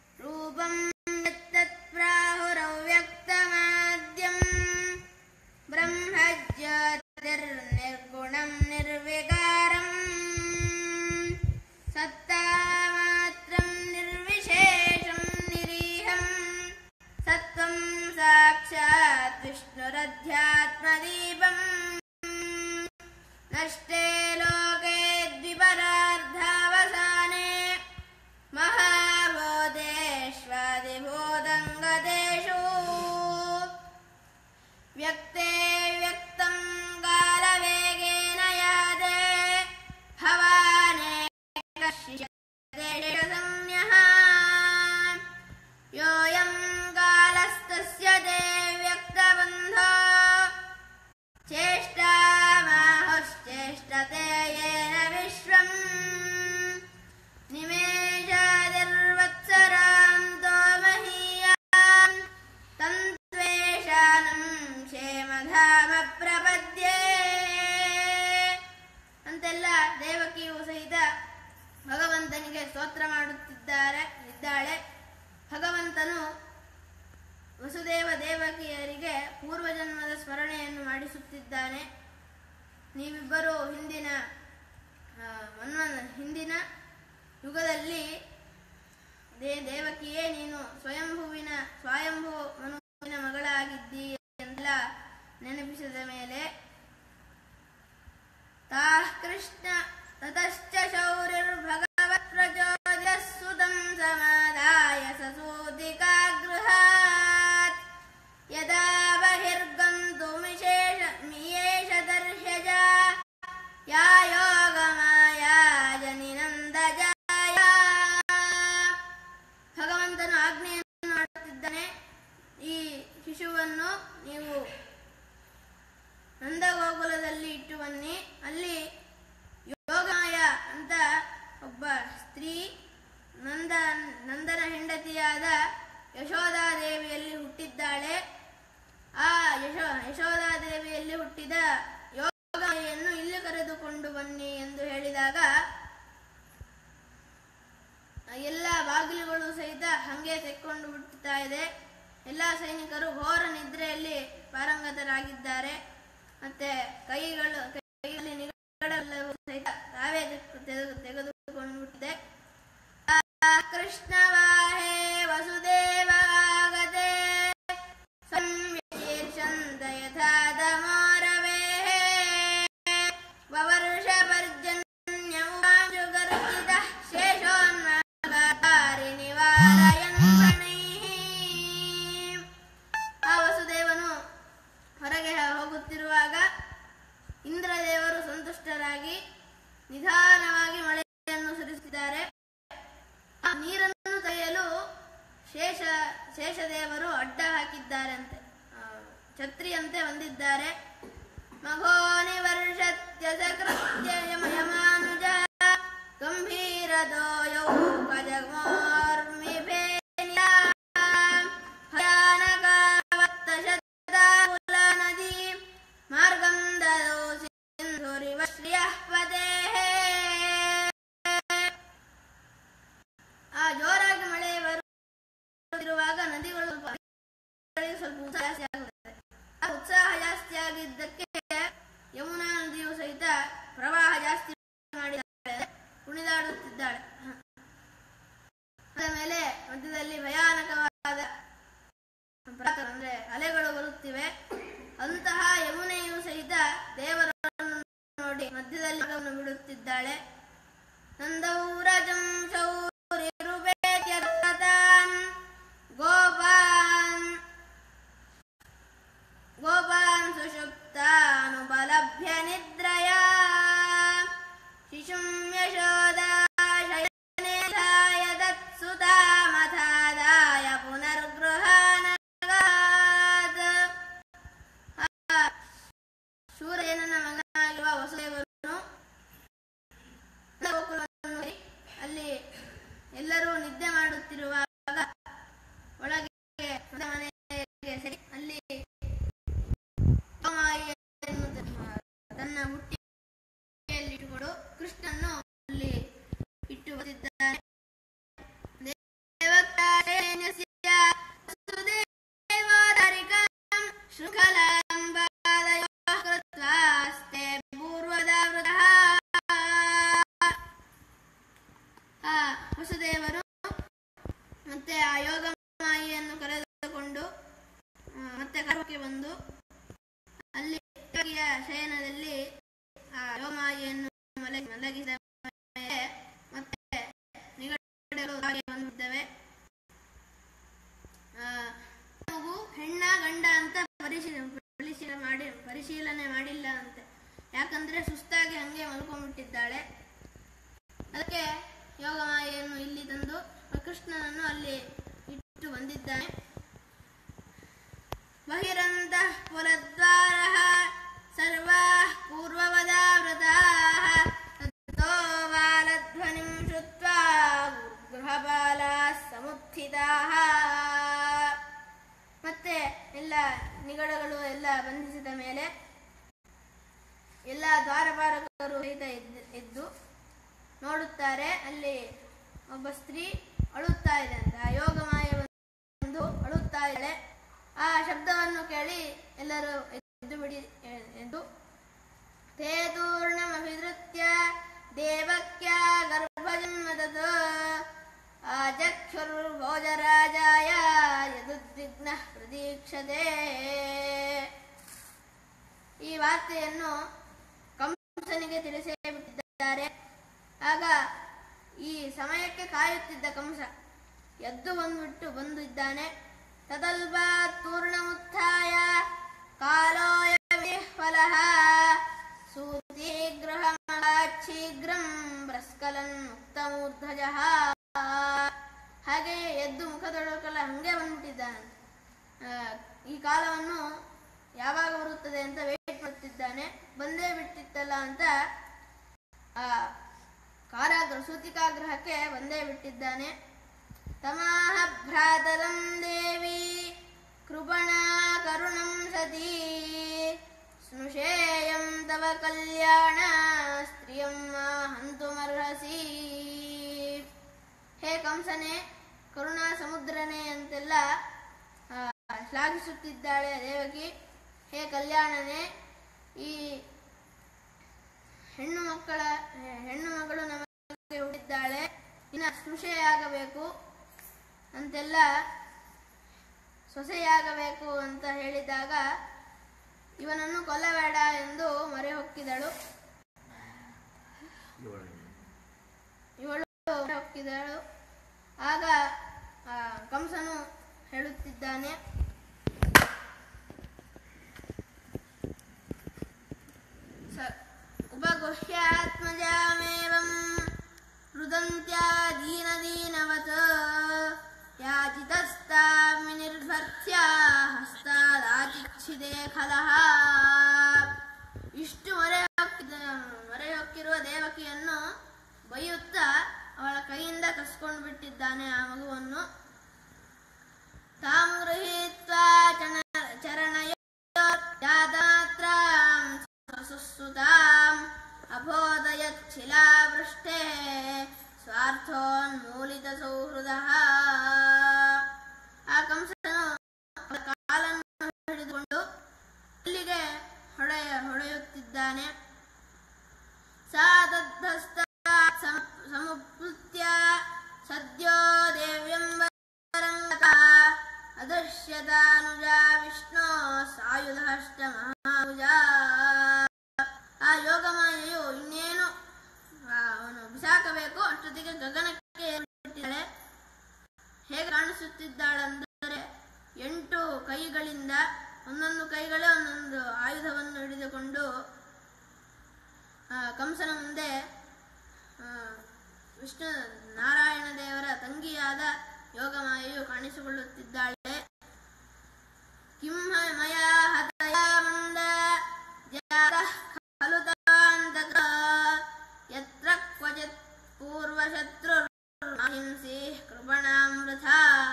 ರೂಪಂ ಯತ್ತತ್ ಪ್ರಾಹುರವ್ಯಕ್ತಮಾದ್ಯಂ निर्निर्गुणं निर्विकारम् सत्तामात्रं निर्विशेषं निरीहं सत्त्वं साक्षात् विष्णुरध्यात्मदीपम् नष्टे लोके द्विपरार्धावसाने महाबोधेष्वादिभूतङ्गदेषु व्यक्ते व्यक्तं कालवेगेन यादे भवाने कशिष्यदेशसंज्ञः योऽयं कालस्तस्य ते व्यक्तबन्धो चेष्टामाहुश्चेष्टते येन विश्वम् निमेषादिर्वत्सरान्तो महीयान् तन्त्वेषानं क्षेमಧಾಮ ಪ್ರಪದ್ಯೆ ಅಂತೆಲ್ಲ ದೇವಕಿಯು ಸಹಿತ ಭಗವಂತನಿಗೆ ಸ್ತೋತ್ರ ಮಾಡುತ್ತಿದ್ದಾರೆ ಇದ್ದಾಳೆ ಭಗವಂತನು ವಸುದೇವ ದೇವಕಿಯರಿಗೆ ಪೂರ್ವಜನ್ಮದ ಸ್ಮರಣೆಯನ್ನು ಮಾಡಿಸುತ್ತಿದ್ದಾನೆ ನೀವಿಬ್ಬರು ಹಿಂದಿನ ಆ, ಮನ್ವನ ಹಿಂದಿನ ಯುಗದಲ್ಲಿ ದೇ ದೇವಕಿಯೇ ನೀನು ಸ್ವಯಂಭುವಿನ ಸ್ವಯಂಭು ಮನುವಿನ ಮಗಳಾಗಿದ್ದೀ ಎಂದೆಲ್ಲ ನೆನಪಿಸಿದ ಮೇಲೆ ತಾಃ ಕೃಷ್ಣ ತತಶ್ಚ ಶೌರ್ಯರ್ಭಗವತ್ ಪ್ರಚೋದಿತಃಸುತಂ ಸಮಾದಾಯ ಸಸೂತಿಕಾಗೃಹಾತ್ ಯದಾ ಬಹಿರ್ಗन्तುಮಿಶೇಷ ಮಿಯೇಷ ದರ್ಶಜ ಯಾ ಯೋಗಮಾಯಾ ಜನಿನಂದಜಾಯ ಭಗವಂತನು ಆಜ್ಞೆಯನ್ನು ಮಾಡುತ್ತಿದ್ದಾನೆ ಈ ಶಿಶುವನ್ನು ನೀವು ನಂದಗೋಕುಲದಲ್ಲಿ ಇಟ್ಟು ಬನ್ನಿ ಅಲ್ಲಿ ಯೋಗಮಾಯ ಅಂತ ಒಬ್ಬ ಸ್ತ್ರೀ ನಂದ ನಂದನ ಹೆಂಡತಿಯಾದ ಯಶೋಧಾದೇವಿಯಲ್ಲಿ ಹುಟ್ಟಿದ್ದಾಳೆ ಆ ಯಶೋ ಯಶೋಧಾದೇವಿಯಲ್ಲಿ ಹುಟ್ಟಿದ ಯೋಗಮಾಯೆಯನ್ನು ಇಲ್ಲಿ ಕರೆದುಕೊಂಡು ಬನ್ನಿ ಎಂದು ಹೇಳಿದಾಗ ಎಲ್ಲ ಬಾಗಿಲುಗಳು ಸಹಿತ ಹಂಗೆ ತೆಕ್ಕೊಂಡು ಬಿಡ್ತಾ ಇದೆ ಎಲ್ಲ ಸೈನಿಕರು ಘೋರ ನಿದ್ರೆಯಲ್ಲಿ ಪಾರಂಗತರಾಗಿದ್ದಾರೆ ಮತ್ತೆ ಕೈಗಳು ಕೈಯಲ್ಲಿ ನಿಗಡಲ್ಲವೂ ಸಹಿತ ತಾವೇ ತೆಗೆದು- ತೆಗೆದು ತೆಗೆದುಕೊಂಡು ಬಿಟ್ಟಿದೆ ಆ ಕೃಷ್ಣವಾಹೇ ವಸುದೇವಾಗತೆ ಸಂವ್ಯಶೀರ್ಷಂತ ಯಥಾ ದಮೋರವೇಃ ವವರ್ಷಪರ್ಜನ್ಯವಾಂಶುಗರ್ಜಿತಃ ಶೇಷೋನ್ಮಾಗಾರಿ ನಿವಾರಯನ್ ಶನೈಃ. ಆ ವಸುದೇವನು ಹೊರಗೆ ಹೋಗುತ್ತಿರುವಾಗ ಇಂದ್ರದೇವರು ಸಂತುಷ್ಟರಾಗಿ ನಿಧಾನವಾಗಿ ಮಳೆಯನ್ನು ಸುರಿಸುತ್ತಿದ್ದಾರೆ ಆ ನೀರನ್ನು ತೆಗೆಯಲು ಶೇಷ ಶೇಷದೇವರು ಅಡ್ಡ ಹಾಕಿದ್ದಾರಂತೆ ಆ, ಛತ್ರಿಯಂತೆ ಬಂದಿದ್ದಾರೆ ಮಘೋನಿ ವರ್ಷತ್ಯ ಸಕೃತ್ಯ ಯಮ ಯಮಾನುಜ ಗಂಭೀರದೋ ಯೌ ಗಜಗ್ಮೋರ್ಮಿ ಭಯಾನಕಾವತ್ತ ಶತಾಕುಲ ನದಿ ಮಾರ್ಗಂ ದದೋ ಸಿಂಧುರಿವ ಶ್ರಿಯಃ ಪದೇಃ ಆ ಜೋರಾಗಿ ಮಳೆ ಬರುತ್ತಿರುವಾಗ ನದಿಗಳು ಸ್ವಲ್ಪ ಸ್ವಲ್ಪ ಉತ್ಸಾಹ ಜಾಸ್ತಿ ಆಗುತ್ತದೆ ಆ ಉತ್ಸಾಹ ಜಾಸ್ತಿ ಆಗಿದ್ದಕ್ಕೆ ಯಮುನಾ ನದಿಯು ಸಹಿತ ಪ್ರವಾಹ ಜಾಸ್ತಿ ಮಾಡಿದ್ದಾಳೆ ಕುಣಿದಾಡುತ್ತಿದ್ದಾಳೆ ಅದ ಮೇಲೆ ಮಧ್ಯದಲ್ಲಿ ಭಯಾನಕವಾದ ಪ್ರಾತ- ಅಂದ್ರೆ ಅಲೆಗಳು ಬರುತ್ತಿವೆ ಅಂತಹ ಯಮುನೆಯು ಸಹಿತ ದೇವರನ್ನು ನೋಡಿ ಮಧ್ಯದಲ್ಲಿ ಮಗವನ್ನು ಬಿಡುತ್ತಿದ್ದಾಳೆ ನಂದೌರಜಂ ಶೌರಿರುಪೇತ್ಯರ್ಥತಾನ್ ಗೋಪಾನ್ ಗೋಪಾನ್ ಸುಷುಪ್ತಾನುಪಲಭ್ಯ ನಿದ್ರಯಾ ಶಿಶುಂ ಯಶೋದಾ ಶಯನೆ ಧಾಯ ತತ್ಸುತಾಮಥಾದಾಯ ಪುನರ್ಗೃಹಾನಗಾತ್ ಆ ಶೂರಯನನ ಮಗನಾಗಿರುವ ವಸುದೇವನು ಗೋಕುಲವನ್ನು ನೋಡಿ ಅಲ್ಲಿ ಎಲ್ಲರೂ ನಿದ್ದೆ ಮಾಡುತ್ತಿರುವಾಗ ಒಳಗೆ ಮನೆಗೆ ಸೇರಿ ಅಲ್ಲಿ ಗೋಮಾಯಿಯನ್ನು ತನ್ನ ಹುಟ್ಟಿಯಲ್ಲಿ ಇಟ್ಟುಕೊಂಡು ಕೃಷ್ಣನ್ನು ಅಲ್ಲಿ ಇಟ್ಟು ಬಂದಿದ್ದಾನೆ ದೇವಕಾರ್ಯಸ್ಯ ವಸುದೇವೋದರಿಕಂ ಶೃಂಖಲಾಂ ಬಾಲಯೋಃ ಕೃತ್ವಾ ಮಲಗಿದ ಮೇಲೆ ಮತ್ತೆ ನಿಗಡಗಳು ಹಾಗೆ ಬಂದಿದ್ದಾವೆ ಆ, ಮಗು ಹೆಣ್ಣ ಗಂಡ ಅಂತ ಪರಿಶೀಲನೆ ಪರಿಶೀಲನೆ ಮಾಡಿ ಪರಿಶೀಲನೆ ಮಾಡಿಲ್ಲ ಅಂತೆ ಯಾಕಂದ್ರೆ ಸುಸ್ತಾಗಿ ಹಂಗೆ ಮಲ್ಕೊಂಡ್ಬಿಟ್ಟಿದ್ದಾಳೆ ಅದಕ್ಕೆ ಯೋಗಮಾಯೆಯನ್ನು ಇಲ್ಲಿ ತಂದು ಕೃಷ್ಣನನ್ನು ಅಲ್ಲಿ ಇಟ್ಟು ಬಂದಿದ್ದಾನೆ ಬಹಿರಂತಃ ಪುರದ್ವಾರಃ ಸರ್ವಾಃ ಪೂರ್ವವದಾವೃತಾಃ ತतो ಬಾಲಧ್ವನಿಂ ಶ್ರುತ್ವಾ ಗೃಹಬಾಲಾಃ ಸಮುತ್ಥಿತಾಃ ಮತ್ತೆ ಎಲ್ಲ ನಿಗಡಗಳು ಎಲ್ಲ ಬಂಧಿಸಿದ ಮೇಲೆ ಎಲ್ಲ ದ್ವಾರಪಾಲಕರು ಸಹಿತ ಎದ್ದು- ಎದ್ದು ನೋಡುತ್ತಾರೆ ಅಲ್ಲಿ ಒಬ್ಬ ಸ್ತ್ರೀ ಅಳುತ್ತಾ ಇದೆ ಅಂತ ಆ ಯೋಗಮಾಯ ಬಂದು ಅಳುತ್ತಾ ಇದ್ದಾಳೆ ಆ ಶಬ್ದವನ್ನು ಕೇಳಿ ಎಲ್ಲರೂ ಎದ್ದು ಬಿಡಿ ಎ- ಎದ್ದು ತೇ ತೂರ್ಣಮಭಿಧೃತ್ಯ ದೇವಕ್ಯ ಗರ್ಭಜನ್ಮದದು ಆಚಕ್ಷುರ್ಭೋಜರಾಜಾಯ ಯದುದ್ವಿಗ್ನ ಪ್ರದೀಕ್ಷತೆ ಈ ವಾರ್ತೆಯನ್ನು ಕಂಸನಿಗೆ ತಿಳಿಸೇ ಬಿಟ್ಟಿದ್ದಾರೆ ಆಗ ಈ ಸಮಯಕ್ಕೆ ಕಾಯುತ್ತಿದ್ದ ಕಂಸ ಎದ್ದು ಬಂದ್ಬಿಟ್ಟು ಬಂದಿದ್ದಾನೆ ತದಲ್ಪ ತೂರ್ಣಮುತ್ಥಾಯ ಕಾಲೋಯ ಫಲಃ ಸೂತೀಗ್ರಹ ಶೀಘ್ರಂ ಬ್ರಸ್ಕಲನ್ ಮುಕ್ತಮೂರ್ಧಜಃ ಹಾಗೆ ಎದ್ದು ಮುಖದೊಳಕಲ್ಲ ಹಂಗೆ ಬಂದ್ಬಿಟ್ಟಿದ್ದಾನೆ ಆ, ಈ ಕಾಲವನ್ನು ಯಾವಾಗ ಬರುತ್ತದೆ ಅಂತ ವೇಟ್ ಮಾಡ್ತಿದ್ದಾನೆ ಬಂದೇ ಬಿಟ್ಟಿತ್ತಲ್ಲ ಅಂತ ಆ ಕಾರಾಗೃಹ ಸೂತಿಕಾಗ್ರಹಕ್ಕೆ ಬಂದೇ ಬಿಟ್ಟಿದ್ದಾನೆ ತಮಾಹ ಭ್ರಾತರಂ ದೇವಿ ಕೃಪಣ ಕರುಣಂ ಸತಿ ಸ್ನುಷೇಯಂ ತವ ಕಲ್ಯಾಣ ಸ್ತ್ರಿಯಂ ಹಂತುಮರ್ಹಸಿ ಹೇ ಕಂಸನೆ ಕರುಣಾ ಸಮುದ್ರನೇ ಅಂತೆಲ್ಲ ಆ, ಶ್ಲಾಘಿಸುತ್ತಿದ್ದಾಳೆ ದೇವಕಿ ಹೇ ಕಲ್ಯಾಣನೇ ಈ ಹೆಣ್ಣು ಮಕ್ಕಳ ಹೆಣ್ಣು ಮಗಳು ನಮಗೆ ಹುಟ್ಟಿದ್ದಾಳೆ ಇನ್ನು ಸೃಷೆಯಾಗಬೇಕು ಅಂತೆಲ್ಲ ಸೊಸೆಯಾಗಬೇಕು ಅಂತ ಹೇಳಿದಾಗ ಇವನನ್ನು ಕೊಲ್ಲಬೇಡ ಎಂದು ಮೊರೆ ಹೊಕ್ಕಿದಳು ಇವಳು ಮೊರೆ ಹೊಕ್ಕಿದಳು ಆಗ ಆ, ಕಂಸನು ಹೇಳುತ್ತಿದ್ದಾನೆ ಸ- उपगुह्यात्मजामेवं रुदन्त्या दीनदीनवत् याचितस्तामि निर्भर्त्या ಹಸ್ತಾದಾಚಿಚ್ಛಿದೆ ಖಲಃ ಇಷ್ಟು ಮೊರೆ ಹೊಕ್ಕಿದ ಮೊರೆ ಹೊಕ್ಕಿರುವ ದೇವಕಿಯನ್ನು ಬೈಯುತ್ತಾ ಅವಳ ಕೈಯಿಂದ ಕಸ್ಕೊಂಡು ಬಿಟ್ಟಿದ್ದಾನೆ ಆ ಮಗುವನ್ನು ತಾಂ ಗೃಹೀತ್ವಾ ಚಣ ಚರಣಯೋತ್ಯಾದಾತ್ರಾಂ ಸುಸುತಾಂ ಅಬೋಧಯಚ್ಛಿಲಾವೃಷ್ಟೇ ಸ್ವಾರ್ಥೋನ್ಮೂಲಿತ ಸೌಹೃದಃ ಆ ಕಂಸನು ಅವಳ ಕಾಲನ್ನು ಹಿಡಿದುಕೊಂಡು ಇಲ್ಲಿಗೆ ಹೊಡೆಯ ಹೊಡೆಯುತ್ತಿದ್ದಾನೆ ಸಾ ತದ್ಧಸ್ತಾತ್ ಸಮ- ಸಮುತ್ಯ ಸದ್ಯೋ ದೇವ್ಯಂಬರಂಗತ ಅದೃಶ್ಯತಾನುಜಾ ವಿಷ್ಣು ಸಾಯುಧಷ್ಟ ಮಹಾಭುಜ ಆ ಯೋಗಮಾಯೆಯು ಇನ್ನೇನು ಆ, ಅವನು ಬಿಸಾಕಬೇಕು ಅಷ್ಟೊತ್ತಿಗೆ ಗಗನಕ್ಕೆ ಏರಿಬಿಟ್ಟಿದ್ದಾಳೆ ಹೇಗೆ ಕಾಣಿಸುತ್ತಿದ್ದಾಳೆಂದರೆ ಎಂಟು ಕೈಗಳಿಂದ ಒಂದೊಂದು ಕೈಗಳೇ ಒಂದೊಂದು ಆಯುಧವನ್ನು ಹಿಡಿದುಕೊಂಡು ಆ, ಕಂಸನ ಮುಂದೆ ಆ, ವಿಷ್ಣು ನಾರಾಯಣ ದೇವರ ತಂಗಿಯಾದ ಯೋಗಮಾಯೆಯು ಕಾಣಿಸಿಕೊಳ್ಳುತ್ತಿದ್ದಾಳೆ ಕಿಂಹ ಮಯಾ ಹತಯ ಮಂದ ಜಾತಃ ಖಲು ತಾಂತಕ ಯತ್ರ ಕ್ವಚಿತ್ ಪೂರ್ವಶತ್ರು ಹಿಂಸಿ ಕೃಪಣಾಮೃತ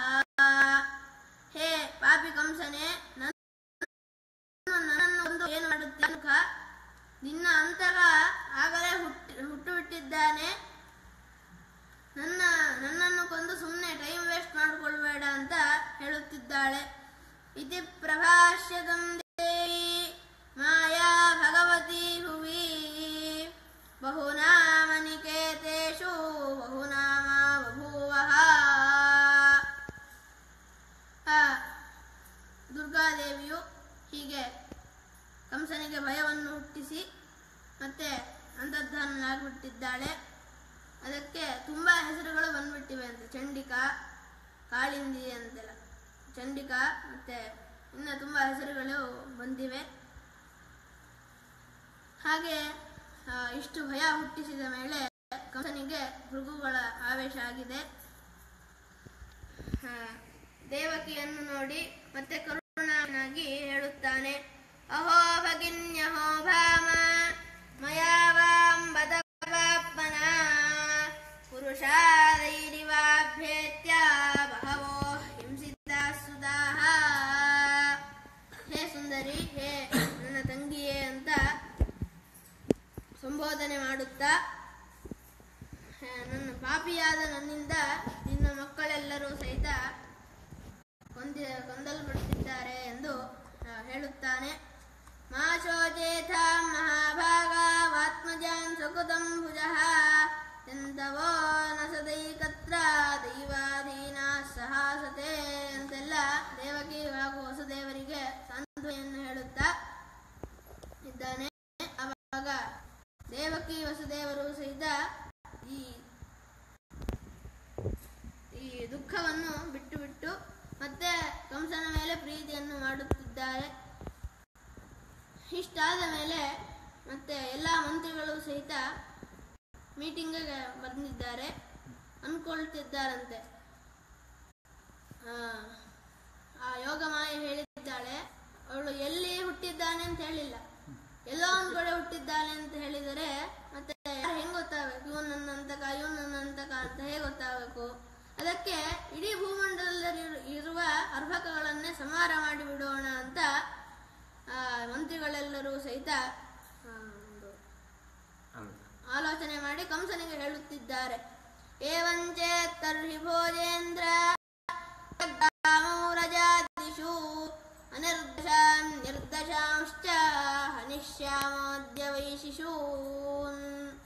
ಹೇ ಪಾಪಿ ಕಂಸನೆ ನನ್ನನ್ನು ಒಂದು ಏನು ಮಾಡುತ್ತೇನೆ ಮುಖ ನಿನ್ನ ಅಂತಕ ಆಗಲೇ ಹುಟ್ಟಿ ಹುಟ್ಟು ಬಿಟ್ಟಿದ್ದಾನೆ ನನ್ನ ನನ್ನನ್ನು ಕೊಂದು ಸುಮ್ಮನೆ ಟೈಮ್ ವೇಸ್ಟ್ ಮಾಡಿಕೊಳ್ಬೇಡ ಅಂತ ಹೇಳುತ್ತಿದ್ದಾಳೆ ಇತಿ ಪ್ರಭಾಷ್ಯದಂ ದೇವಿ ಮಾಯಾ ಭಗವತಿ ಭುವಿ ಬಹುನಾಮನಿಕೇತೇಷು ಬಹುನಾಮ ಬಭೂವಃ ಆ ದುರ್ಗಾದೇವಿಯು ಹೀಗೆ ಕಂಸನಿಗೆ ಭಯವನ್ನು ಹುಟ್ಟಿಸಿ ಮತ್ತೆ ಅಂತರ್ಧಾನನಾಗ್ಬಿಟ್ಟಿದ್ದಾಳೆ ಅದಕ್ಕೆ ತುಂಬಾ ಹೆಸರುಗಳು ಬಂದ್ಬಿಟ್ಟಿವೆ ಅಂತ ಚಂಡಿಕಾ ಕಾಳಿಂದಿ ಅಂತೆಲ್ಲ ಚಂಡಿಕಾ ಮತ್ತೆ ಇನ್ನು ತುಂಬಾ ಹೆಸರುಗಳು ಬಂದಿವೆ ಹಾಗೆ ಆ, ಇಷ್ಟು ಭಯ ಹುಟ್ಟಿಸಿದ ಮೇಲೆ ಕಂಸನಿಗೆ ಭೃಗುಗಳ ಆವೇಶ ಆಗಿದೆ ಆ, ದೇವಕಿಯನ್ನು ನೋಡಿ ಮತ್ತೆ ಕರುಣಾನಾಗಿ ಹೇಳುತ್ತಾನೆ ಅಹೋ ಭಗಿನ್ಯಹೋ ಭಾಮ ಮಯಾ ವಾಂ ಬದಪಾಪ್ಮನ ಪುರುಷಾರೈರಿವಾಭ್ಯೇತ್ಯ ಬಹವೋ ಹಿಂಸಿತಾ ಸುಧಾಹ ಹೇ ಸುಂದರಿ ಹೇ ನನ್ನ ತಂಗಿಯೇ ಅಂತ ಸಂಬೋಧನೆ ಮಾಡುತ್ತಾ ಆ, ನನ್ನ ಪಾಪಿಯಾದ ನನ್ನಿಂದ ನಿನ್ನ ಮಕ್ಕಳೆಲ್ಲರೂ ಸಹಿತ ಕೊಂದಿ ಕೊಂದಲ್ಪಡುತ್ತಿದ್ದಾರೆ ಎಂದು ಆ, ಹೇಳುತ್ತಾನೆ ಮಾ ಶೋಚೇಥ ಮಹಾಭಾಗಾತ್ಮಜಾನ್ ಸುಕೃತಂ ಭುಜಃ ಎಂತವೋ ನ ಸದೈಕತ್ರ ದೈವಾಧೀನ ಸಹಾಸತೆ ಅಂತೆಲ್ಲ ದೇವಕಿ ಹಾಗೂ ವಸುದೇವರಿಗೆ ಸಾಂತ್ವನೆಯನ್ನು ಹೇಳುತ್ತಾ ಇದ್ದಾನೆ ಆವಾಗ ದೇವಕಿ ವಸುದೇವರು ಸಹಿತ ಈ ಈ ದುಃಖವನ್ನು ಬಿಟ್ಟು ಬಿಟ್ಟು ಮತ್ತೆ ಕಂಸನ ಮೇಲೆ ಪ್ರೀತಿಯನ್ನು ಮಾಡುತ್ತಿದ್ದಾರೆ ಇಷ್ಟಾದ ಮೇಲೆ ಮತ್ತೆ ಎಲ್ಲ ಮಂತ್ರಿಗಳು ಸಹಿತ ಮೀಟಿಂಗ್ಗೆ ಬಂದಿದ್ದಾರೆ ಅನ್ಕೊಳ್ತಿದ್ದಾರಂತೆ ಆ, ಆ ಯೋಗಮಾಯ ಹೇಳಿದ್ದಾಳೆ ಅವಳು ಎಲ್ಲಿ ಹುಟ್ಟಿದ್ದಾನೆ ಅಂತ ಹೇಳಿಲ್ಲ ಎಲ್ಲೋ ಒಂದ್ ಕಡೆ ಹುಟ್ಟಿದ್ದಾನೆ ಅಂತ ಹೇಳಿದರೆ ಮತ್ತೆ ಹೆಂಗ್ ಗೊತ್ತಾಗಬೇಕು ಇವನು ನನ್ನ ಅಂತಕ ಇವನು ನನ್ನ ಅಂತಕ ಅಂತ ಹೇಗೆ ಗೊತ್ತಾಗಬೇಕು ಅದಕ್ಕೆ ಇಡೀ ಭೂಮಂಡಲದಲ್ಲಿ ಇರುವ ಅರ್ಭಕಗಳನ್ನೇ ಸಂಹಾರ ಮಾಡಿ ಬಿಡೋಣ ಅಂತ ಆ, ಮಂತ್ರಿಗಳೆಲ್ಲರೂ ಸಹಿತ ಆ, ಒಂದು ಆಲೋಚನೆ ಮಾಡಿ ಕಂಸನಿಗೆ ಹೇಳುತ್ತಿದ್ದಾರೆ ಏವಂಚೇತ್ ತರ್ಹಿ ಭೋಜೇಂದ್ರ ರಜಾದಿಷು ಅನಿರ್ದಶಾಂ ನಿರ್ದಶಾಂಶ್ಚ ಹನಿಷ್ಯಾಮೋದ್ಯ ವೈಶಿಶೂನ್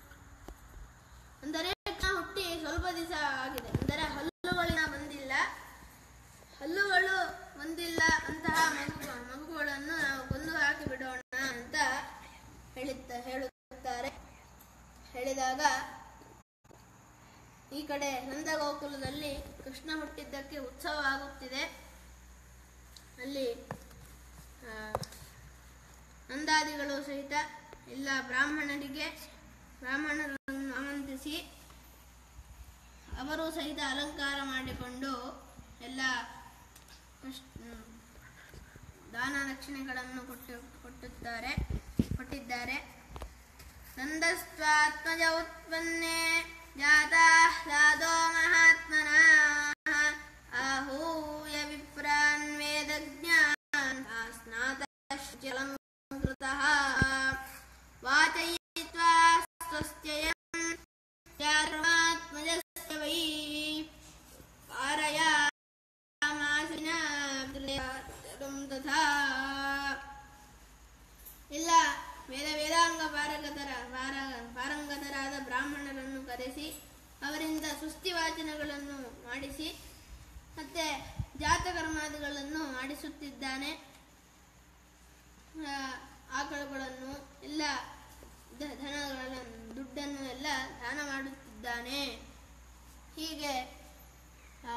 ಅಂದರೆ ಕೃಷ್ಣ ಹುಟ್ಟಿ ಸ್ವಲ್ಪ ದಿವಸ ಆಗಿದೆ ಅಂದರೆ ಹಲ್ಲುಗಳಿನ ಬಂದಿಲ್ಲ ಹಲ್ಲುಗಳು ಬಂದಿಲ್ಲ ಅಂತಹ ಮಗು ಮಗುಗಳನ್ನು ನಾವು ಕೊಂದು ಹಾಕಿ ಬಿಡೋಣ ಅಂತ ಹೇಳಿದ್ದ ಹೇಳುತ್ತಾರೆ ಹೇಳಿದಾಗ ಈ ಕಡೆ ನಂದಗೋಕುಲದಲ್ಲಿ ಕೃಷ್ಣ ಹುಟ್ಟಿದ್ದಕ್ಕೆ ಉತ್ಸವ ಆಗುತ್ತಿದೆ ಅಲ್ಲಿ ಆ, ನಂದಾದಿಗಳು ಸಹಿತ ಎಲ್ಲ ಬ್ರಾಹ್ಮಣರಿಗೆ ಬ್ರಾಹ್ಮಣರನ್ನು ಆಮಂತ್ರಿಸಿ ಅವರು ಸಹಿತ ಅಲಂಕಾರ ಮಾಡಿಕೊಂಡು ಎಲ್ಲ ಕೃಷ್ಣ ದಾನ ದಕ್ಷಿಣೆಗಳನ್ನು ಕೊಟ್ಟು ಕೊಟ್ಟುತ್ತಾರೆ ಕೊಟ್ಟಿದ್ದಾರೆ ನಂದಸ್ತ್ವಾತ್ಮಜ ಉತ್ಪನ್ನೆ ಜಾತಾಹ್ಲಾದೋ ಮಹಾತ್ಮನ आहूय विप्रान् वेदज्ञान् स्नातश्चलङ्कृतः वाचयित्वा स्वस्त्ययं चारुमात्मजस्य वै कारयामासिनां तथा ಇಲ್ಲ ವೇದ ವೇದಾಂಗ ಪಾರಗತರ ಪಾರ ಪಾರಂಗತರಾದ ಬ್ರಾಹ್ಮಣರನ್ನು ಕರೆಸಿ ಅವರಿಂದ ಸುಸ್ತಿ ವಾಚನಗಳನ್ನು ಮಾಡಿಸಿ ಮತ್ತೆ ಜಾತಕರ್ಮಾದಿಗಳನ್ನು ಮಾಡಿಸುತ್ತಿದ್ದಾನೆ ಆ, ಆಕಳುಗಳನ್ನು ಎಲ್ಲ ಧ- ಧನಗಳನ್ನು ದುಡ್ಡನ್ನು ಎಲ್ಲ ದಾನ ಮಾಡುತ್ತಿದ್ದಾನೆ ಹೀಗೆ ಆ,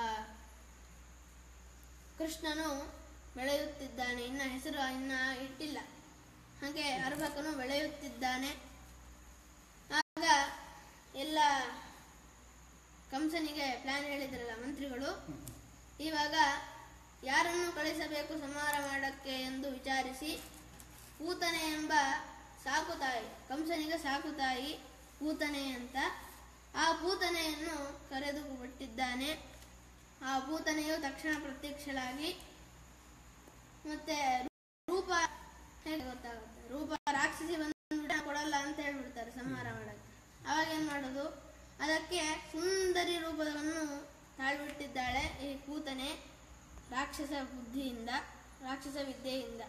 ಕೃಷ್ಣನು ಬೆಳೆಯುತ್ತಿದ್ದಾನೆ ಇನ್ನ ಹೆಸರು ಇನ್ನ ಇಟ್ಟಿಲ್ಲ ಹಾಗೆ ಅರ್ಭಕನು ಬೆಳೆಯುತ್ತಿದ್ದಾನೆ ಆಗ ಎಲ್ಲ ಕಂಸನಿಗೆ ಪ್ಲಾನ್ ಹೇಳಿದ್ರಲ್ಲ ಮಂತ್ರಿಗಳು ಇವಾಗ ಯಾರನ್ನು ಕಳಿಸಬೇಕು ಸಂಹಾರ ಮಾಡಕ್ಕೆ ಎಂದು ವಿಚಾರಿಸಿ ಪೂತನೆ ಎಂಬ ಸಾಕು ತಾಯಿ ಕಂಸನಿಗೆ ಸಾಕು ತಾಯಿ ಪೂತನೆ ಅಂತ ಆ ಪೂತನೆಯನ್ನು ಕರೆದು ಬಿಟ್ಟಿದ್ದಾನೆ ಆ ಪೂತನೆಯು ತಕ್ಷಣ ಪ್ರತ್ಯಕ್ಷಳಾಗಿ ಮತ್ತೆ ರೂಪ ಹೇಗೆ ಗೊತ್ತಾಗುತ್ತೆ ರೂಪ ರಾಕ್ಷಸಿ ಬಂದ್ಬಿಟ್ಟು ಕೊಡಲ್ಲ ಅಂತ ಹೇಳ್ಬಿಡ್ತಾರೆ ಸಂಹಾರ ಮಾಡಕ್ಕೆ ಅವಾಗ ಏನ್ ಮಾಡೋದು ಅದಕ್ಕೆ ಸುಂದರಿ ರೂಪವನ್ನು ತಾಳ್ಬಿಟ್ಟಿದ್ದಾಳೆ ಈ ಕೂತನೆ ರಾಕ್ಷಸ ಬುದ್ಧಿಯಿಂದ ರಾಕ್ಷಸ ವಿದ್ಯೆಯಿಂದ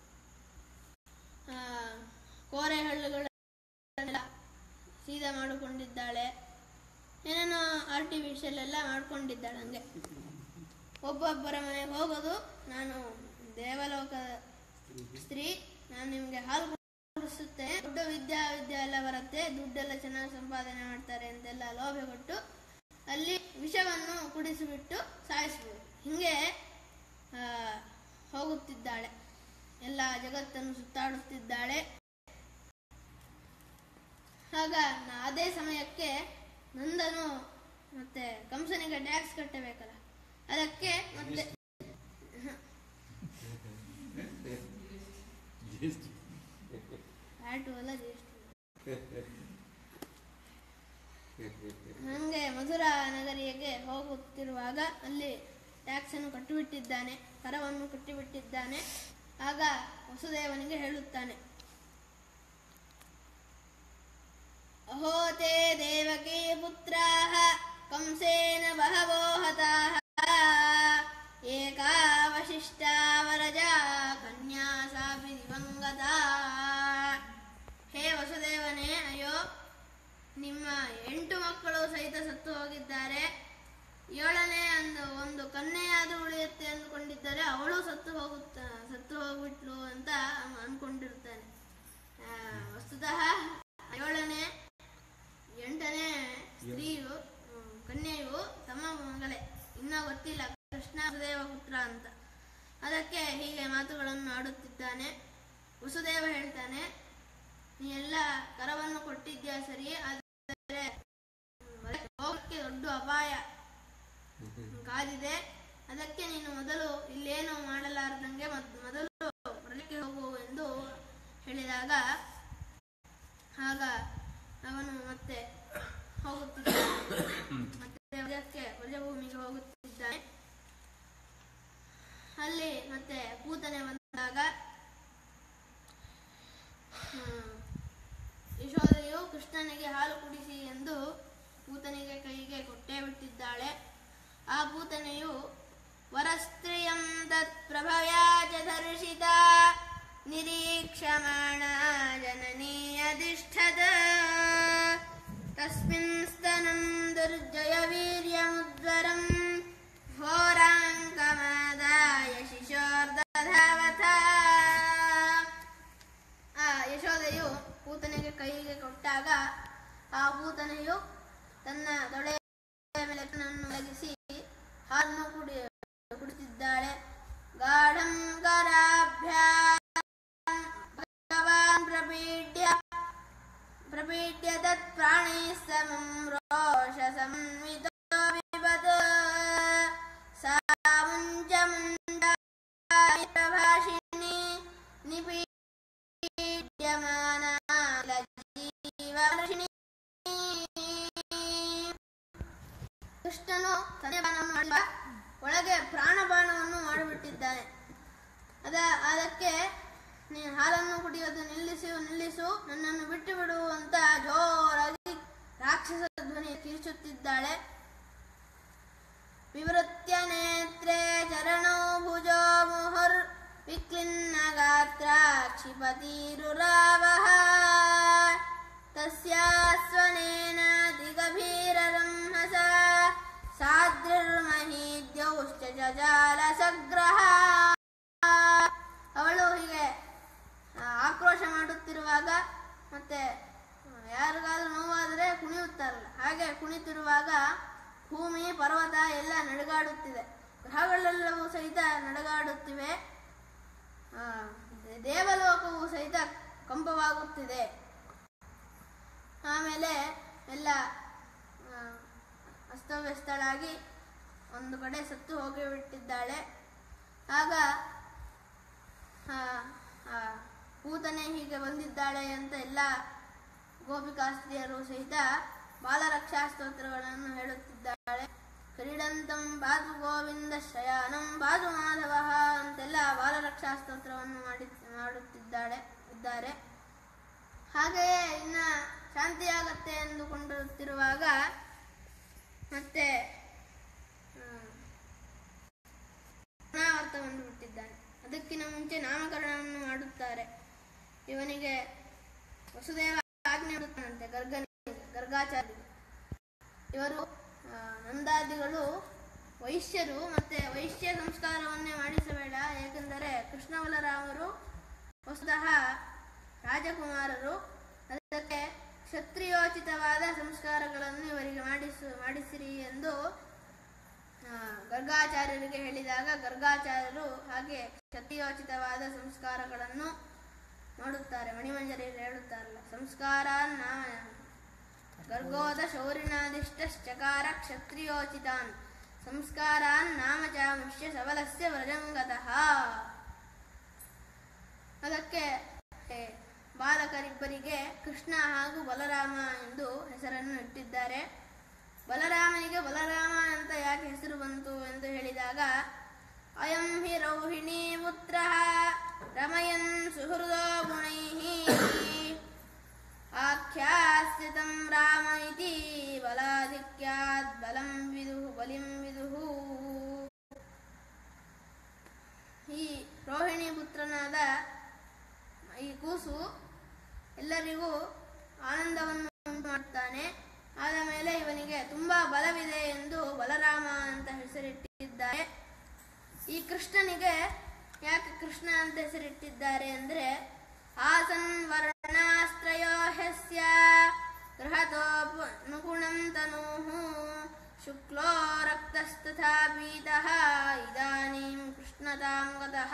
ಆ, ಕೋರೆ ಹಳ್ಳುಗಳೆಲ್ಲ ಸೀದಾ ಮಾಡಿಕೊಂಡಿದ್ದಾಳೆ ಏನೇನೋ ಆರ್ಟಿಫಿಷಿಯಲ್ ಎಲ್ಲ ಮಾಡ್ಕೊಂಡಿದ್ದಾಳೆ ಹಂಗೆ ಒಬ್ಬೊಬ್ಬರ ಮನೆಗೆ ಹೋಗೋದು ನಾನು ದೇವಲೋಕ ಸ್ತ್ರೀ ನಾನು ನಿಮಗೆ ಹಾಲು ಕಲಿಸುತ್ತೆ ದೊಡ್ಡ ವಿದ್ಯಾ ವಿದ್ಯೆ ಎಲ್ಲ ಬರುತ್ತೆ ದುಡ್ಡೆಲ್ಲ ಚೆನ್ನಾಗಿ ಸಂಪಾದನೆ ಮಾಡ್ತಾರೆ ಅಂತೆಲ್ಲ ಲೋಭೆ ಕೊಟ್ಟು ಅಲ್ಲಿ ವಿಷವನ್ನು ಕುಡಿಸಿಬಿಟ್ಟು ಸಾಯಿಸ್ಬೋದು ಹಿಂಗೆ ಆ, ಹೋಗುತ್ತಿದ್ದಾಳೆ ಎಲ್ಲ ಜಗತ್ತನ್ನು ಸುತ್ತಾಡುತ್ತಿದ್ದಾಳೆ ಆಗ ನ- ಅದೇ ಸಮಯಕ್ಕೆ ನಂದನು ಮತ್ತೆ ಕಂಸನಿಗೆ ಟ್ಯಾಕ್ಸ್ ಕಟ್ಟಬೇಕಲ್ಲ ಅದಕ್ಕೆ ಮತ್ತೆ ಆಟೋ ಅಲ್ಲ ಜಿಎಸ್ಟಿ ಹಂಗೆ ಮಧುರಾ ನಗರಿಗೆ ಹೋಗುತ್ತಿರುವಾಗ ಅಲ್ಲಿ ಟ್ಯಾಕ್ಸ್ ಅನ್ನು ಕಟ್ಟಿಬಿಟ್ಟಿದ್ದಾನೆ ಕರವನ್ನು ಕಟ್ಟಿಬಿಟ್ಟಿದ್ದಾನೆ ಆಗ ವಸುದೇವನಿಗೆ ಹೇಳುತ್ತಾನೆ ಅಹೋ ತೇ ದೇವಕೀ ಪುತ್ರಾಃ ಕಂಸೇನ ಬಹವೋ ಹತಾಃ ಏಕಾವಶಿಷ್ಟಾ ವರಜಾ ಕನ್ಯಾ ಸಾಪಿ ದಿವಂಗತಾ ಹೇ ವಸುದೇವನೇ ಅಯ್ಯೋ ನಿಮ್ಮ ಎಂಟು ಮಕ್ಕಳು ಸಹಿತ ಸತ್ತು ಹೋಗಿದ್ದಾರೆ ಏಳನೇ ಒಂದು ಒಂದು ಕನ್ಯೆಯಾದರೂ ಉಳಿಯುತ್ತೆ ಅಂದ್ಕೊಂಡಿದ್ದರೆ ಅವಳು ಸತ್ತು ಹೋಗುತ್ತ ಸತ್ತು ಹೋಗ್ಬಿಟ್ಲು ಅಂತ ಅವ ಅನ್ಕೊಂಡಿರ್ತಾನೆ ಆ, ವಸ್ತುತಃ ಏಳನೇ ಎಂಟನೇ ಸ್ತ್ರೀಯು ಹ್ಮ್, ಕನ್ಯೆಯು ತಮ್ಮ ಮಗಳೇ ಇನ್ನೂ ಗೊತ್ತಿಲ್ಲ ಕೃಷ್ಣ ವಸುದೇವ ಪುತ್ರ ಅಂತ ಅದಕ್ಕೆ ಹೀಗೆ ಮಾತುಗಳನ್ನು ಆಡುತ್ತಿದ್ದಾನೆ ವಸುದೇವ ಹೇಳ್ತಾನೆ ನೀ ಎಲ್ಲ ಕರವನ್ನು ಕೊಟ್ಟಿದ್ಯಾ ಸರಿ ಆದರೆ ಹೋಗಕ್ಕೆ ದೊಡ್ಡ ಅಪಾಯ ಕಾದಿದೆ ಅದಕ್ಕೆ ನೀನು ಮೊದಲು ಇಲ್ಲೇನು ಮಾಡಲಾರದಂಗೆ ಮತ್- ಮೊದಲು ಹೊರಕ್ಕೆ ಹೋಗು ಎಂದು ಹೇಳಿದಾಗ ಆಗ ಅವನು ಮತ್ತೆ ಹೋಗುತ್ತಿದ್ದಾನೆ ಮತ್ತೆ ಅದಕ್ಕೆ ವ್ರಜಭೂಮಿಗೆ ಹೋಗುತ್ತಿದ್ದಾನೆ ಅಲ್ಲಿ ಮತ್ತೆ ಪೂತನೆ ಬಂದಾಗ ಹ್ಮ್, ಯಶೋದೆಯು ಕೃಷ್ಣನಿಗೆ ಹಾಲು ಕುಡಿಸಿ ಎಂದು ಪೂತನಿಗೆ ಕೈಗೆ ಕೊಟ್ಟೇ ಬಿಟ್ಟಿದ್ದಾಳೆ ಆ ಪೂತನೆಯು ವರಸ್ತ್ರಿಯಂ ತತ್ ಪ್ರಭಯಾ ಚ ದರ್ಶಿತ ನಿರೀಕ್ಷಮಾಣ ಜನನೀ ಅಧಿಷ್ಠದ ತಸ್ಮಿನ್ ಸ್ತನಂ ದುರ್ಜಯ ವೀರ್ಯಮುದ್ವರಂ ಘೋರಾಂಕಮಾದಾಯ ಶಿಶೋರ್ಧಾವಥ ಆ ಯಶೋದೆಯು ಪೂತನೆಗೆ ಕೈಗೆ ಕೊಟ್ಟಾಗ ಆ ಪೂತನೆಯು ತನ್ನ ತೊಡೆಯ ಮೇಲೆ ಕಣ್ಣನ್ನು ಒಳಗಿಸಿ ಹಾಲನ್ನು ಕುಡಿ ಕುಡಿತಿದ್ದಾಳೆ ಗಾಢಂ ಕರಾಭ್ಯಾಂ ಭಗವಾನ್ ಪ್ರಪೀಡ್ಯ ಪ್ರಪೀಡ್ಯ ತತ್ ಪ್ರಾಣಿ ಸಮಂ ರೋಷ ಸಂವಿತೋ ವಿಪದ ಸಾ ಮುಂಚ ಮುಂಡಾಯ ಪ್ರಭಾಷಿಣಿ ನಿಪೀಡ್ಯಮಾನ ಜೀವರ್ಷಿಣಿ ಕೃಷ್ಣನು ಸ್ತನ್ಯಪಾನವನ್ನು ಮಾಡುವ ಒಳಗೆ ಪ್ರಾಣಪಾನವನ್ನು ಮಾಡಿಬಿಟ್ಟಿದ್ದಾನೆ ಅದ ಅದಕ್ಕೆ ನೀನು ಹಾಲನ್ನು ಕುಡಿಯೋದು ನಿಲ್ಲಿಸು ನಿಲ್ಲಿಸು ನನ್ನನ್ನು ಬಿಟ್ಟು ಬಿಡು ಅಂತ ಜೋರಾಗಿ ರಾಕ್ಷಸ ಧ್ವನಿ ಕಿರಿಚುತ್ತಿದ್ದಾಳೆ ವಿವೃತ್ಯ ನೇತ್ರೇ ಚರಣೋ ಭುಜೋ ಮುಹುರ್ ವಿಕ್ಲಿನ್ನ ಗಾತ್ರ ಕ್ಷಿಪತಿರುರಾವಹ ತಸ್ಯಾಸ್ವನೇನ ದಿಗಭೀರರಂಹಸ ಸಾದೃರ್ಮಹೀದ್ಯೌಶ್ಚ ಜಜಾಲ ಸಗ್ರಹ ಅವಳು ಹೀಗೆ ಆ, ಆಕ್ರೋಶ ಮಾಡುತ್ತಿರುವಾಗ ಮತ್ತೆ ಆ, ಯಾರಿಗಾದ್ರೂ ನೋವಾದರೆ ಕುಣಿಯುತ್ತಾರಲ್ಲ ಹಾಗೆ ಕುಣಿತಿರುವಾಗ ಭೂಮಿ ಪರ್ವತ ಎಲ್ಲ ನಡುಗಾಡುತ್ತಿದೆ ಗ್ರಹಗಳೆಲ್ಲವೂ ಸಹಿತ ನಡುಗಾಡುತ್ತಿವೆ ಆ, ದೇ- ದೇವಲೋಕವು ಸಹಿತ ಕಂಪವಾಗುತ್ತಿದೆ ಆಮೇಲೆ ಎಲ್ಲ ಆ, ಅಸ್ತವ್ಯಸ್ತಳಾಗಿ ಒಂದು ಕಡೆ ಸತ್ತು ಹೋಗಿಬಿಟ್ಟಿದ್ದಾಳೆ ಆಗ ಆ, ಆ, ಪೂತನೆ ಹೀಗೆ ಬಂದಿದ್ದಾಳೆ ಅಂತ ಎಲ್ಲ ಗೋಪಿಕಾಸ್ತ್ರೀಯರು ಸಹಿತ ಬಾಲರಕ್ಷಾ ಸ್ತೋತ್ರಗಳನ್ನು ಹೇಳುತ್ತಿದ್ದಾಳೆ ಕ್ರೀಡಂತಂ ಬಾದು ಗೋವಿಂದ ಶಯಾನಂ ಬಾದು ಮಾಧವ ಅಂತೆಲ್ಲ ಬಾಲರಕ್ಷಾ ಸ್ತೋತ್ರವನ್ನು ಮಾಡಿ ಮಾಡುತ್ತಿದ್ದಾಳೆ ಇದ್ದಾರೆ ಹಾಗೆಯೇ ಇನ್ನ ಶಾಂತಿಯಾಗತ್ತೆ ಎಂದುಕೊಂಡಿರುತ್ತಿರುವಾಗ ಮತ್ತೆ ಅನಾವರ್ತ ಬಂದುಬಿಟ್ಟಿದ್ದಾನೆ ಅದಕ್ಕಿಂತ ಮುಂಚೆ ನಾಮಕರಣವನ್ನು ಮಾಡುತ್ತಾರೆ ಇವನಿಗೆ ವಸುದೇವ ಆಜ್ಞೆ ಮಾಡುತ್ತಾನಂತೆ ಗರ್ಗನಿಗೆ ಗರ್ಗಾಚಾರ್ಯ ಇವರು ಆ, ನಂದಾದಿಗಳು ವೈಶ್ಯರು ಮತ್ತೆ ವೈಶ್ಯ ಸಂಸ್ಕಾರವನ್ನೇ ಮಾಡಿಸಬೇಡ ಏಕೆಂದರೆ ಕೃಷ್ಣವಲರಾಮರು ವಸ್ತುತಃ ರಾಜ ರಾಜಕುಮಾರರು ಅದಕ್ಕೆ ಕ್ಷತ್ರಿಯೋಚಿತವಾದ ಸಂಸ್ಕಾರಗಳನ್ನು ಇವರಿಗೆ ಮಾಡಿಸು ಮಾಡಿಸಿರಿ ಎಂದು ಆ, ಗರ್ಗಾಚಾರ್ಯರಿಗೆ ಹೇಳಿದಾಗ ಗರ್ಗಾಚಾರ್ಯರು ಹಾಗೆ ಕ್ಷತ್ರಿಯೋಚಿತವಾದ ಸಂಸ್ಕಾರಗಳನ್ನು ಮಾಡುತ್ತಾರೆ ಮಣಿಮಂಜರಿಯಲ್ಲಿ ಹೇಳುತ್ತಾರಲ್ಲ ಸಂಸ್ಕಾರ ನಾಮ ಗರ್ಗೋದ ಶೌರಿನಾದಿಷ್ಟಶ್ಚಕಾರ ಕ್ಷತ್ರಿಯೋಚಿತಾನ್ ಸಂಸ್ಕಾರಾನ್ ನಾಮ ಚ ಮುಷ್ಯ ಸಬಲಸ್ಯ ವ್ರಜಂಗತಃ ಅದಕ್ಕೆ ಏ, ಬಾಲಕರಿಬ್ಬರಿಗೆ ಕೃಷ್ಣ ಹಾಗೂ ಬಲರಾಮ ಎಂದು ಹೆಸರನ್ನು ಇಟ್ಟಿದ್ದಾರೆ ಬಲರಾಮನಿಗೆ ಬಲರಾಮ ಅಂತ ಯಾಕೆ ಹೆಸರು ಬಂತು ಎಂದು ಹೇಳಿದಾಗ ಅಯಂ ಹಿ ರೌಹಿಣಿ ಪುತ್ರ ರಮಯನ್ ಸುಹೃದೋ ಗುಣೈ ಆಖ್ಯಾಸ್ಯತಂ ರಾಮ ಇತಿ ಬಲಾಧಿಕ್ಯಾತ್ ಬಲಂ ವಿದುಹು ಬಲಿಂ ವಿದುಹು ಈ ರೋಹಿಣಿ ಪುತ್ರನಾದ ಈ ಕೂಸು ಎಲ್ಲರಿಗೂ ಆನಂದವನ್ನು ಉಂಟು ಮಾಡುತ್ತಾನೆ ಆದ ಮೇಲೆ ಇವನಿಗೆ ತುಂಬಾ ಬಲವಿದೆ ಎಂದು ಬಲರಾಮ ಅಂತ ಹೆಸರಿಟ್ಟಿದ್ದಾರೆ ಈ ಕೃಷ್ಣನಿಗೆ ಯಾಕೆ ಕೃಷ್ಣ ಅಂತ ಹೆಸರಿಟ್ಟಿದ್ದಾರೆ ಅಂದ್ರೆ ಆಸನ್ ವರ್ಣಾಸ್ತ್ರಯೋ ಹ್ಯಸ್ಯ ಗೃಹತೋ ನುಗುಣಂ ತನೂಹು ಶುಕ್ಲೋ ರಕ್ತಸ್ತಥಾ ಪೀತಃ ಇದಾನೀಂ ಕೃಷ್ಣತಾಂ ಗತಃ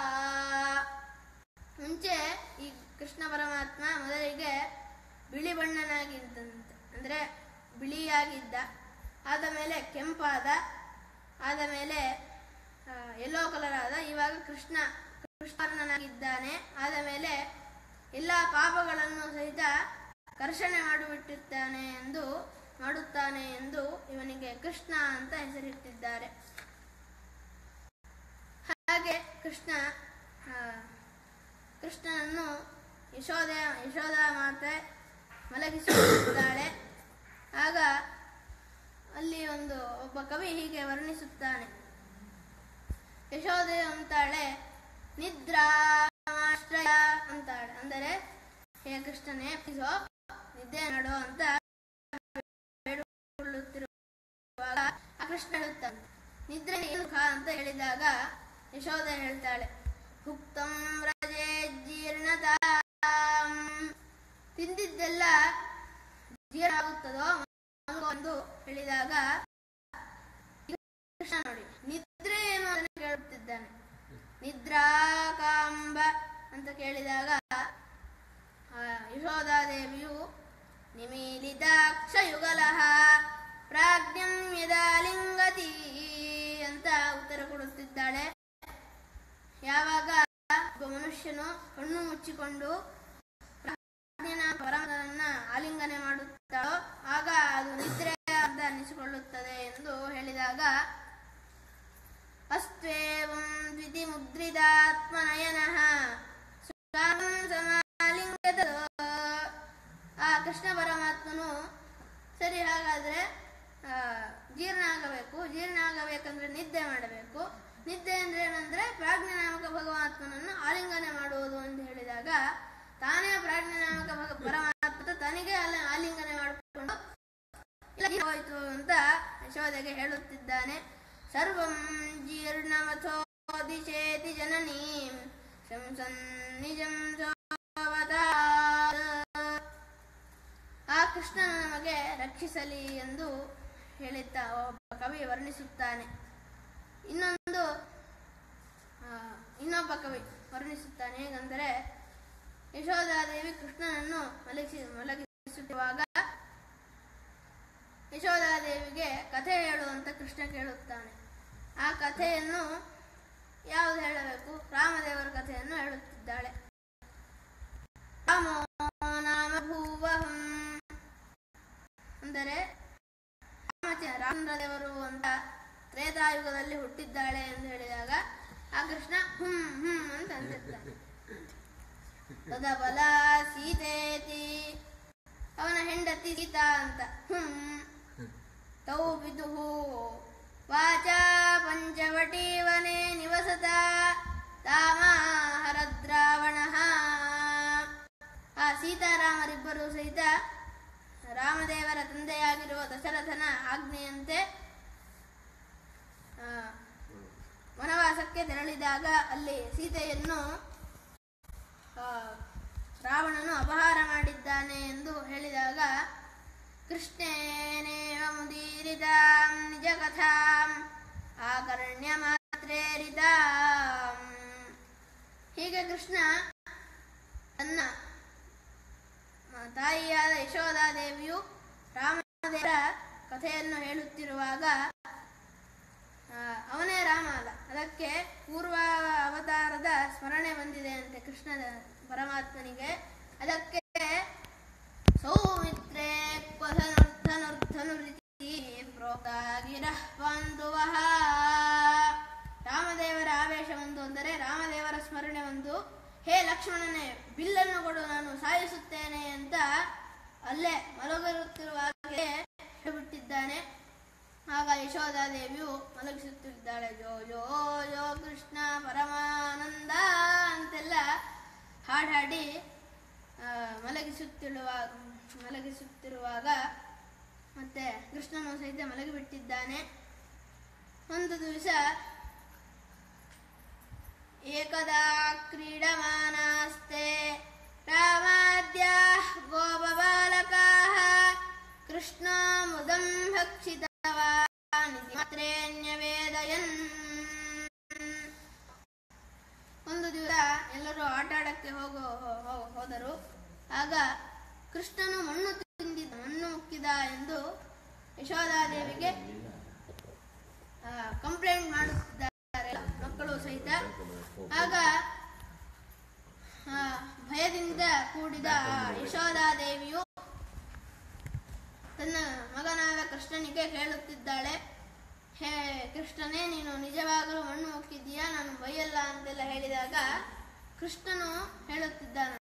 ಮುಂಚೆ ಈ ಕೃಷ್ಣ ಪರಮಾತ್ಮ ಮೊದಲಿಗೆ ಬಿಳಿ ಬಣ್ಣನಾಗಿದ್ದಂತೆ ಅಂದರೆ ಬಿಳಿಯಾಗಿದ್ದ ಆದ ಮೇಲೆ ಕೆಂಪಾದ ಆದ ಮೇಲೆ ಯೆಲ್ಲೋ ಕಲರ್ ಆದ ಇವಾಗ ಕೃಷ್ಣ ಕೃಷ್ಣನಾಗಿದ್ದಾನೆ ಆದ ಮೇಲೆ ಎಲ್ಲ ಪಾಪಗಳನ್ನು ಸಹಿತ ಕರ್ಷಣೆ ಮಾಡಿಬಿಟ್ಟಿರ್ತಾನೆ ಎಂದು ಮಾಡುತ್ತಾನೆ ಎಂದು ಇವನಿಗೆ ಕೃಷ್ಣ ಅಂತ ಹೆಸರಿಟ್ಟಿದ್ದಾರೆ ಹಾಗೆ ಕೃಷ್ಣ ಆ, ಕೃಷ್ಣನನ್ನು ಯಶೋದ ಯಶೋಧ ಮಾತೆ ಮಲಗಿಸುತ್ತಿದ್ದಾಳೆ ಆಗ ಅಲ್ಲಿ ಒಂದು ಒಬ್ಬ ಕವಿ ಹೀಗೆ ವರ್ಣಿಸುತ್ತಾನೆ ಯಶೋದೆ ಅಂತಾಳೆ ನಿದ್ರಾಶ್ರಯ ಅಂತಾಳೆ ಅಂದರೆ ಹೇ ಕೃಷ್ಣನೇ ಪ್ಲೀಸೋ ನಿದ್ದೆ ನಡು ಅಂತ ಬೇಡಿಕೊಳ್ಳುತ್ತಿರುವಾಗ ಆ ಕೃಷ್ಣ ಹೇಳುತ್ತಾನೆ ನಿದ್ರೆ ಏನು ಖಾ ಅಂತ ಹೇಳಿದಾಗ ಯಶೋಧ ಹೇಳ್ತಾಳೆ ಭುಕ್ತಂ ರಜೆ ಜೀರ್ಣತಾಂ ತಿಂದಿದ್ದೆಲ್ಲ ಜೀರ್ಣ ಆಗುತ್ತದೋ ಎಂದು ಹೇಳಿದಾಗ ಕೃಷ್ಣ ನೋಡಿ ನಿದ್ರೆ ಏನು ಅದನ್ನು ಕೇಳುತ್ತಿದ್ದಾನೆ ನಿದ್ರಾಕಾಂಬ ಅಂತ ಕೇಳಿದಾಗ ಆ, ಯಶೋಧಾದೇವಿಯು ನಿಮೀಲಿತಾಕ್ಷಯುಗಲಃ ಪ್ರಾಜ್ಞಂ ಯದಾ ಲಿಂಗತಿ ಅಂತ ಉತ್ತರ ಕೊಡುತ್ತಿದ್ದಾಳೆ ಯಾವಾಗ ಒಬ್ಬ ಮನುಷ್ಯನು ಕಣ್ಣು ಮುಚ್ಚಿಕೊಂಡು ಪ್ರಾಜ್ಞನ ಪರಮನನ್ನ ಆಲಿಂಗನೆ ಮಾಡುತ್ತಾಳೋ ಆಗ ಅದು ನಿದ್ರೆ ಅಂತ ಅನ್ನಿಸಿಕೊಳ್ಳುತ್ತದೆ ಎಂದು ಹೇಳಿದಾಗ ಅಸ್ತ್ವೇವಂ ದ್ವಿತಿ ಮುದ್ರಿತಾತ್ಮನಯನಃ ಸ್ವಾಮಂ ಸಮಾಲಿಂಗತೋ ಆ ಕೃಷ್ಣ ಪರಮಾತ್ಮನು ಸರಿ ಹಾಗಾದ್ರೆ ಆ, ಜೀರ್ಣ ಆಗಬೇಕು ಜೀರ್ಣ ಆಗಬೇಕಂದ್ರೆ ನಿದ್ದೆ ಮಾಡಬೇಕು ನಿದ್ದೆ ಅಂದ್ರೆ ಏನಂದ್ರೆ ಪ್ರಾಜ್ಞಾನಾಮಕ ಭಗವಾತ್ಮನನ್ನು ಆಲಿಂಗನೆ ಮಾಡುವುದು ಅಂತ ಹೇಳಿದಾಗ ತಾನೇ ಪ್ರಾಜ್ಞಾನಾಮಕ ಭಗ ಪರಮಾತ್ಮ ತನಗೆ ಆಲಿ- ಆಲಿಂಗನೆ ಮಾಡಿಕೊಂಡು ಇಲ್ಲ ಹೋಯಿತು ಅಂತ ಯಶೋದೆಗೆ ಹೇಳುತ್ತಿದ್ದಾನೆ ಸರ್ವಂ ಜೀರ್ಣಮಥೋ ದಿಶೇತಿ ಜನನೀಂ ಶಂಸನ್ ನಿಜಂ ಸೋವತಾತ್. ಆ ಕೃಷ್ಣನು ನಮಗೆ ರಕ್ಷಿಸಲಿ ಎಂದು ಹೇಳಿದ್ದ ಒಬ್ಬ ಕವಿ ವರ್ಣಿಸುತ್ತಾನೆ ಇನ್ನೊಂದು ಆ, ಇನ್ನೊಬ್ಬ ಕವಿ ವರ್ಣಿಸುತ್ತಾನೆ ಹೇಗೆಂದರೆ ಯಶೋಧಾದೇವಿ ಕೃಷ್ಣನನ್ನು ಮಲಗಿಸಿ ಮಲಗಿಸುತ್ತಿರುವಾಗ ಯಶೋಧಾದೇವಿಗೆ ಕಥೆ ಹೇಳು ಅಂತ ಕೃಷ್ಣ ಕೇಳುತ್ತಾನೆ ಆ ಕಥೆಯನ್ನು ಯಾವುದು ಹೇಳಬೇಕು ರಾಮದೇವರ ಕಥೆಯನ್ನು ಹೇಳುತ್ತಿದ್ದಾಳೆ ರಾಮೋ ನಾಮ ಭೂವಹಂ ಅಂದರೆ ರಾಮಚ- ರಾಮಚಂದ್ರದೇವರು ಅಂತ ತ್ರೇತಾಯುಗದಲ್ಲಿ ಹುಟ್ಟಿದ್ದಾಳೆ ಎಂದು ಹೇಳಿದಾಗ ಆ ಕೃಷ್ಣ ಹ್ಮ್ ಹ್ಮ್ ಅಂತ ಅಂತಿರ್ತಾನೆ ತದಬಲ ಸೀತೇತಿ ಅವನ ಹೆಂಡತಿ ಸೀತಾ ಅಂತ ಹ್ಮ್ ತೌ ವಿದುಹು ವಾಚಾ ಪಂಚವಟಿ ವನೆ ನಿವಸತ ತಾಮಾಹರದ್ರಾವಣ ಆ ಸೀತಾರಾಮರಿಬ್ಬರು ಸಹಿತ ರಾಮದೇವರ ತಂದೆಯಾಗಿರುವ ದಶರಥನ ಆಜ್ಞೆಯಂತೆ ಆ, ವನವಾಸಕ್ಕೆ ತೆರಳಿದಾಗ ಅಲ್ಲಿ ಸೀತೆಯನ್ನು ಆ, ರಾವಣ ರಾವಣನು ಅಪಹಾರ ಮಾಡಿದ್ದಾನೆ ಎಂದು ಹೇಳಿದಾಗ ಕೃಷ್ಣೇನೇವ ಮುದೀರಿದಾಂ ನಿಜ ಕಥಾಂ ಆಕರ್ಣ್ಯ ಮಾತ್ರೇರಿದಾಂ ಹೀಗೆ ಕೃಷ್ಣ ತನ್ನ ಆ, ತಾಯಿಯಾದ ಯಶೋಧಾದೇವಿಯು ರಾಮದೇವರ ಕಥೆಯನ್ನು ಹೇಳುತ್ತಿರುವಾಗ ಆ, ಅವನೇ ರಾಮ ಅಲ್ಲ ಅದಕ್ಕೆ ಪೂರ್ವ ಅವತಾರದ ಸ್ಮರಣೆ ಬಂದಿದೆ ಅಂತೆ ಕೃಷ್ಣದ ಪರಮಾತ್ಮನಿಗೆ ಅದಕ್ಕೆ ಸೌಮಿತ್ರೇ ಕ್ವಧನುರ್ಧನುರ್ಧನುರಿತಿ ಪ್ರೋಕ್ತಾಗಿರಃ ಬಂಧುವಃ ರಾಮದೇವರ ಆವೇಶ ಒಂದು ಅಂದರೆ ರಾಮದೇವರ ಸ್ಮರಣೆ ಒಂದು ಹೇ ಲಕ್ಷ್ಮಣನೇ ಬಿಲ್ಲನ್ನು ಕೊಡು ನಾನು ಸಾಯಿಸುತ್ತೇನೆ ಅಂತ ಅಲ್ಲೇ ಮಲಗಿರುತ್ತಿರುವಾಗಲೇ ಹೇಳಿಬಿಟ್ಟಿದ್ದಾನೆ ಆಗ ಯಶೋಧಾದೇವಿಯು ಮಲಗಿಸುತ್ತಿದ್ದಾಳೆ ಜೋ ಜೋ ಜೋ ಕೃಷ್ಣ ಪರಮಾನಂದ ಅಂತೆಲ್ಲ ಹಾಡು ಹಾಡಿ ಆ, ಮಲಗಿಸುತ್ತಿರುವಾಗ ಮಲಗಿಸುತ್ತಿರುವಾಗ ಮತ್ತೆ ಕೃಷ್ಣನು ಸಹಿತ ಮಲಗಿಬಿಟ್ಟಿದ್ದಾನೆ ಒಂದು ದಿವಸ ಏಕದಾ ಕ್ರೀಡಮಾನಾಸ್ತೆ ರಾಮಾದ್ಯಾಃ ಗೋಪಬಾಲಕಾಃ ಕೃಷ್ಣೋ ಮುದಂ ಭಕ್ಷಿತವಾನ್ ಇತಿ ಮಾತ್ರೇಣ್ಯವೇದಯನ್ ಒಂದು ದಿವಸ ಎಲ್ಲರೂ ಆಟ ಆಡಕ್ಕೆ ಹೋಗೋ ಹೋ- ಹೋ- ಹೋದರು ಆಗ ಕೃಷ್ಣನು ಮಣ್ಣು ತಿಂದಿದ್ದ ಮಣ್ಣು ಮುಕ್ಕಿದ ಎಂದು ಯಶೋಧಾದೇವಿಗೆ ಕಂಪ್ಲೇಂಟ್ ಮಾಡುತ್ತಿದ್ದಾರೆ ಮಕ್ಕಳು ಸಹಿತ ಆಗ ಆ, ಭಯದಿಂದ ಕೂಡಿದ ಆ ಯಶೋಧಾದೇವಿಯು ತನ್ನ ಮಗನಾದ ಕೃಷ್ಣನಿಗೆ ಹೇಳುತ್ತಿದ್ದಾಳೆ ಹೇ ಕೃಷ್ಣನೇ ನೀನು ನಿಜವಾಗಲೂ ಮಣ್ಣು ಮುಕ್ಕಿದ್ದೀಯಾ ನಾನು ಬೈಯಲ್ಲ ಅಂತೆಲ್ಲ ಹೇಳಿದಾಗ ಕೃಷ್ಣನು ಹೇಳುತ್ತಿದ್ದಾನೆ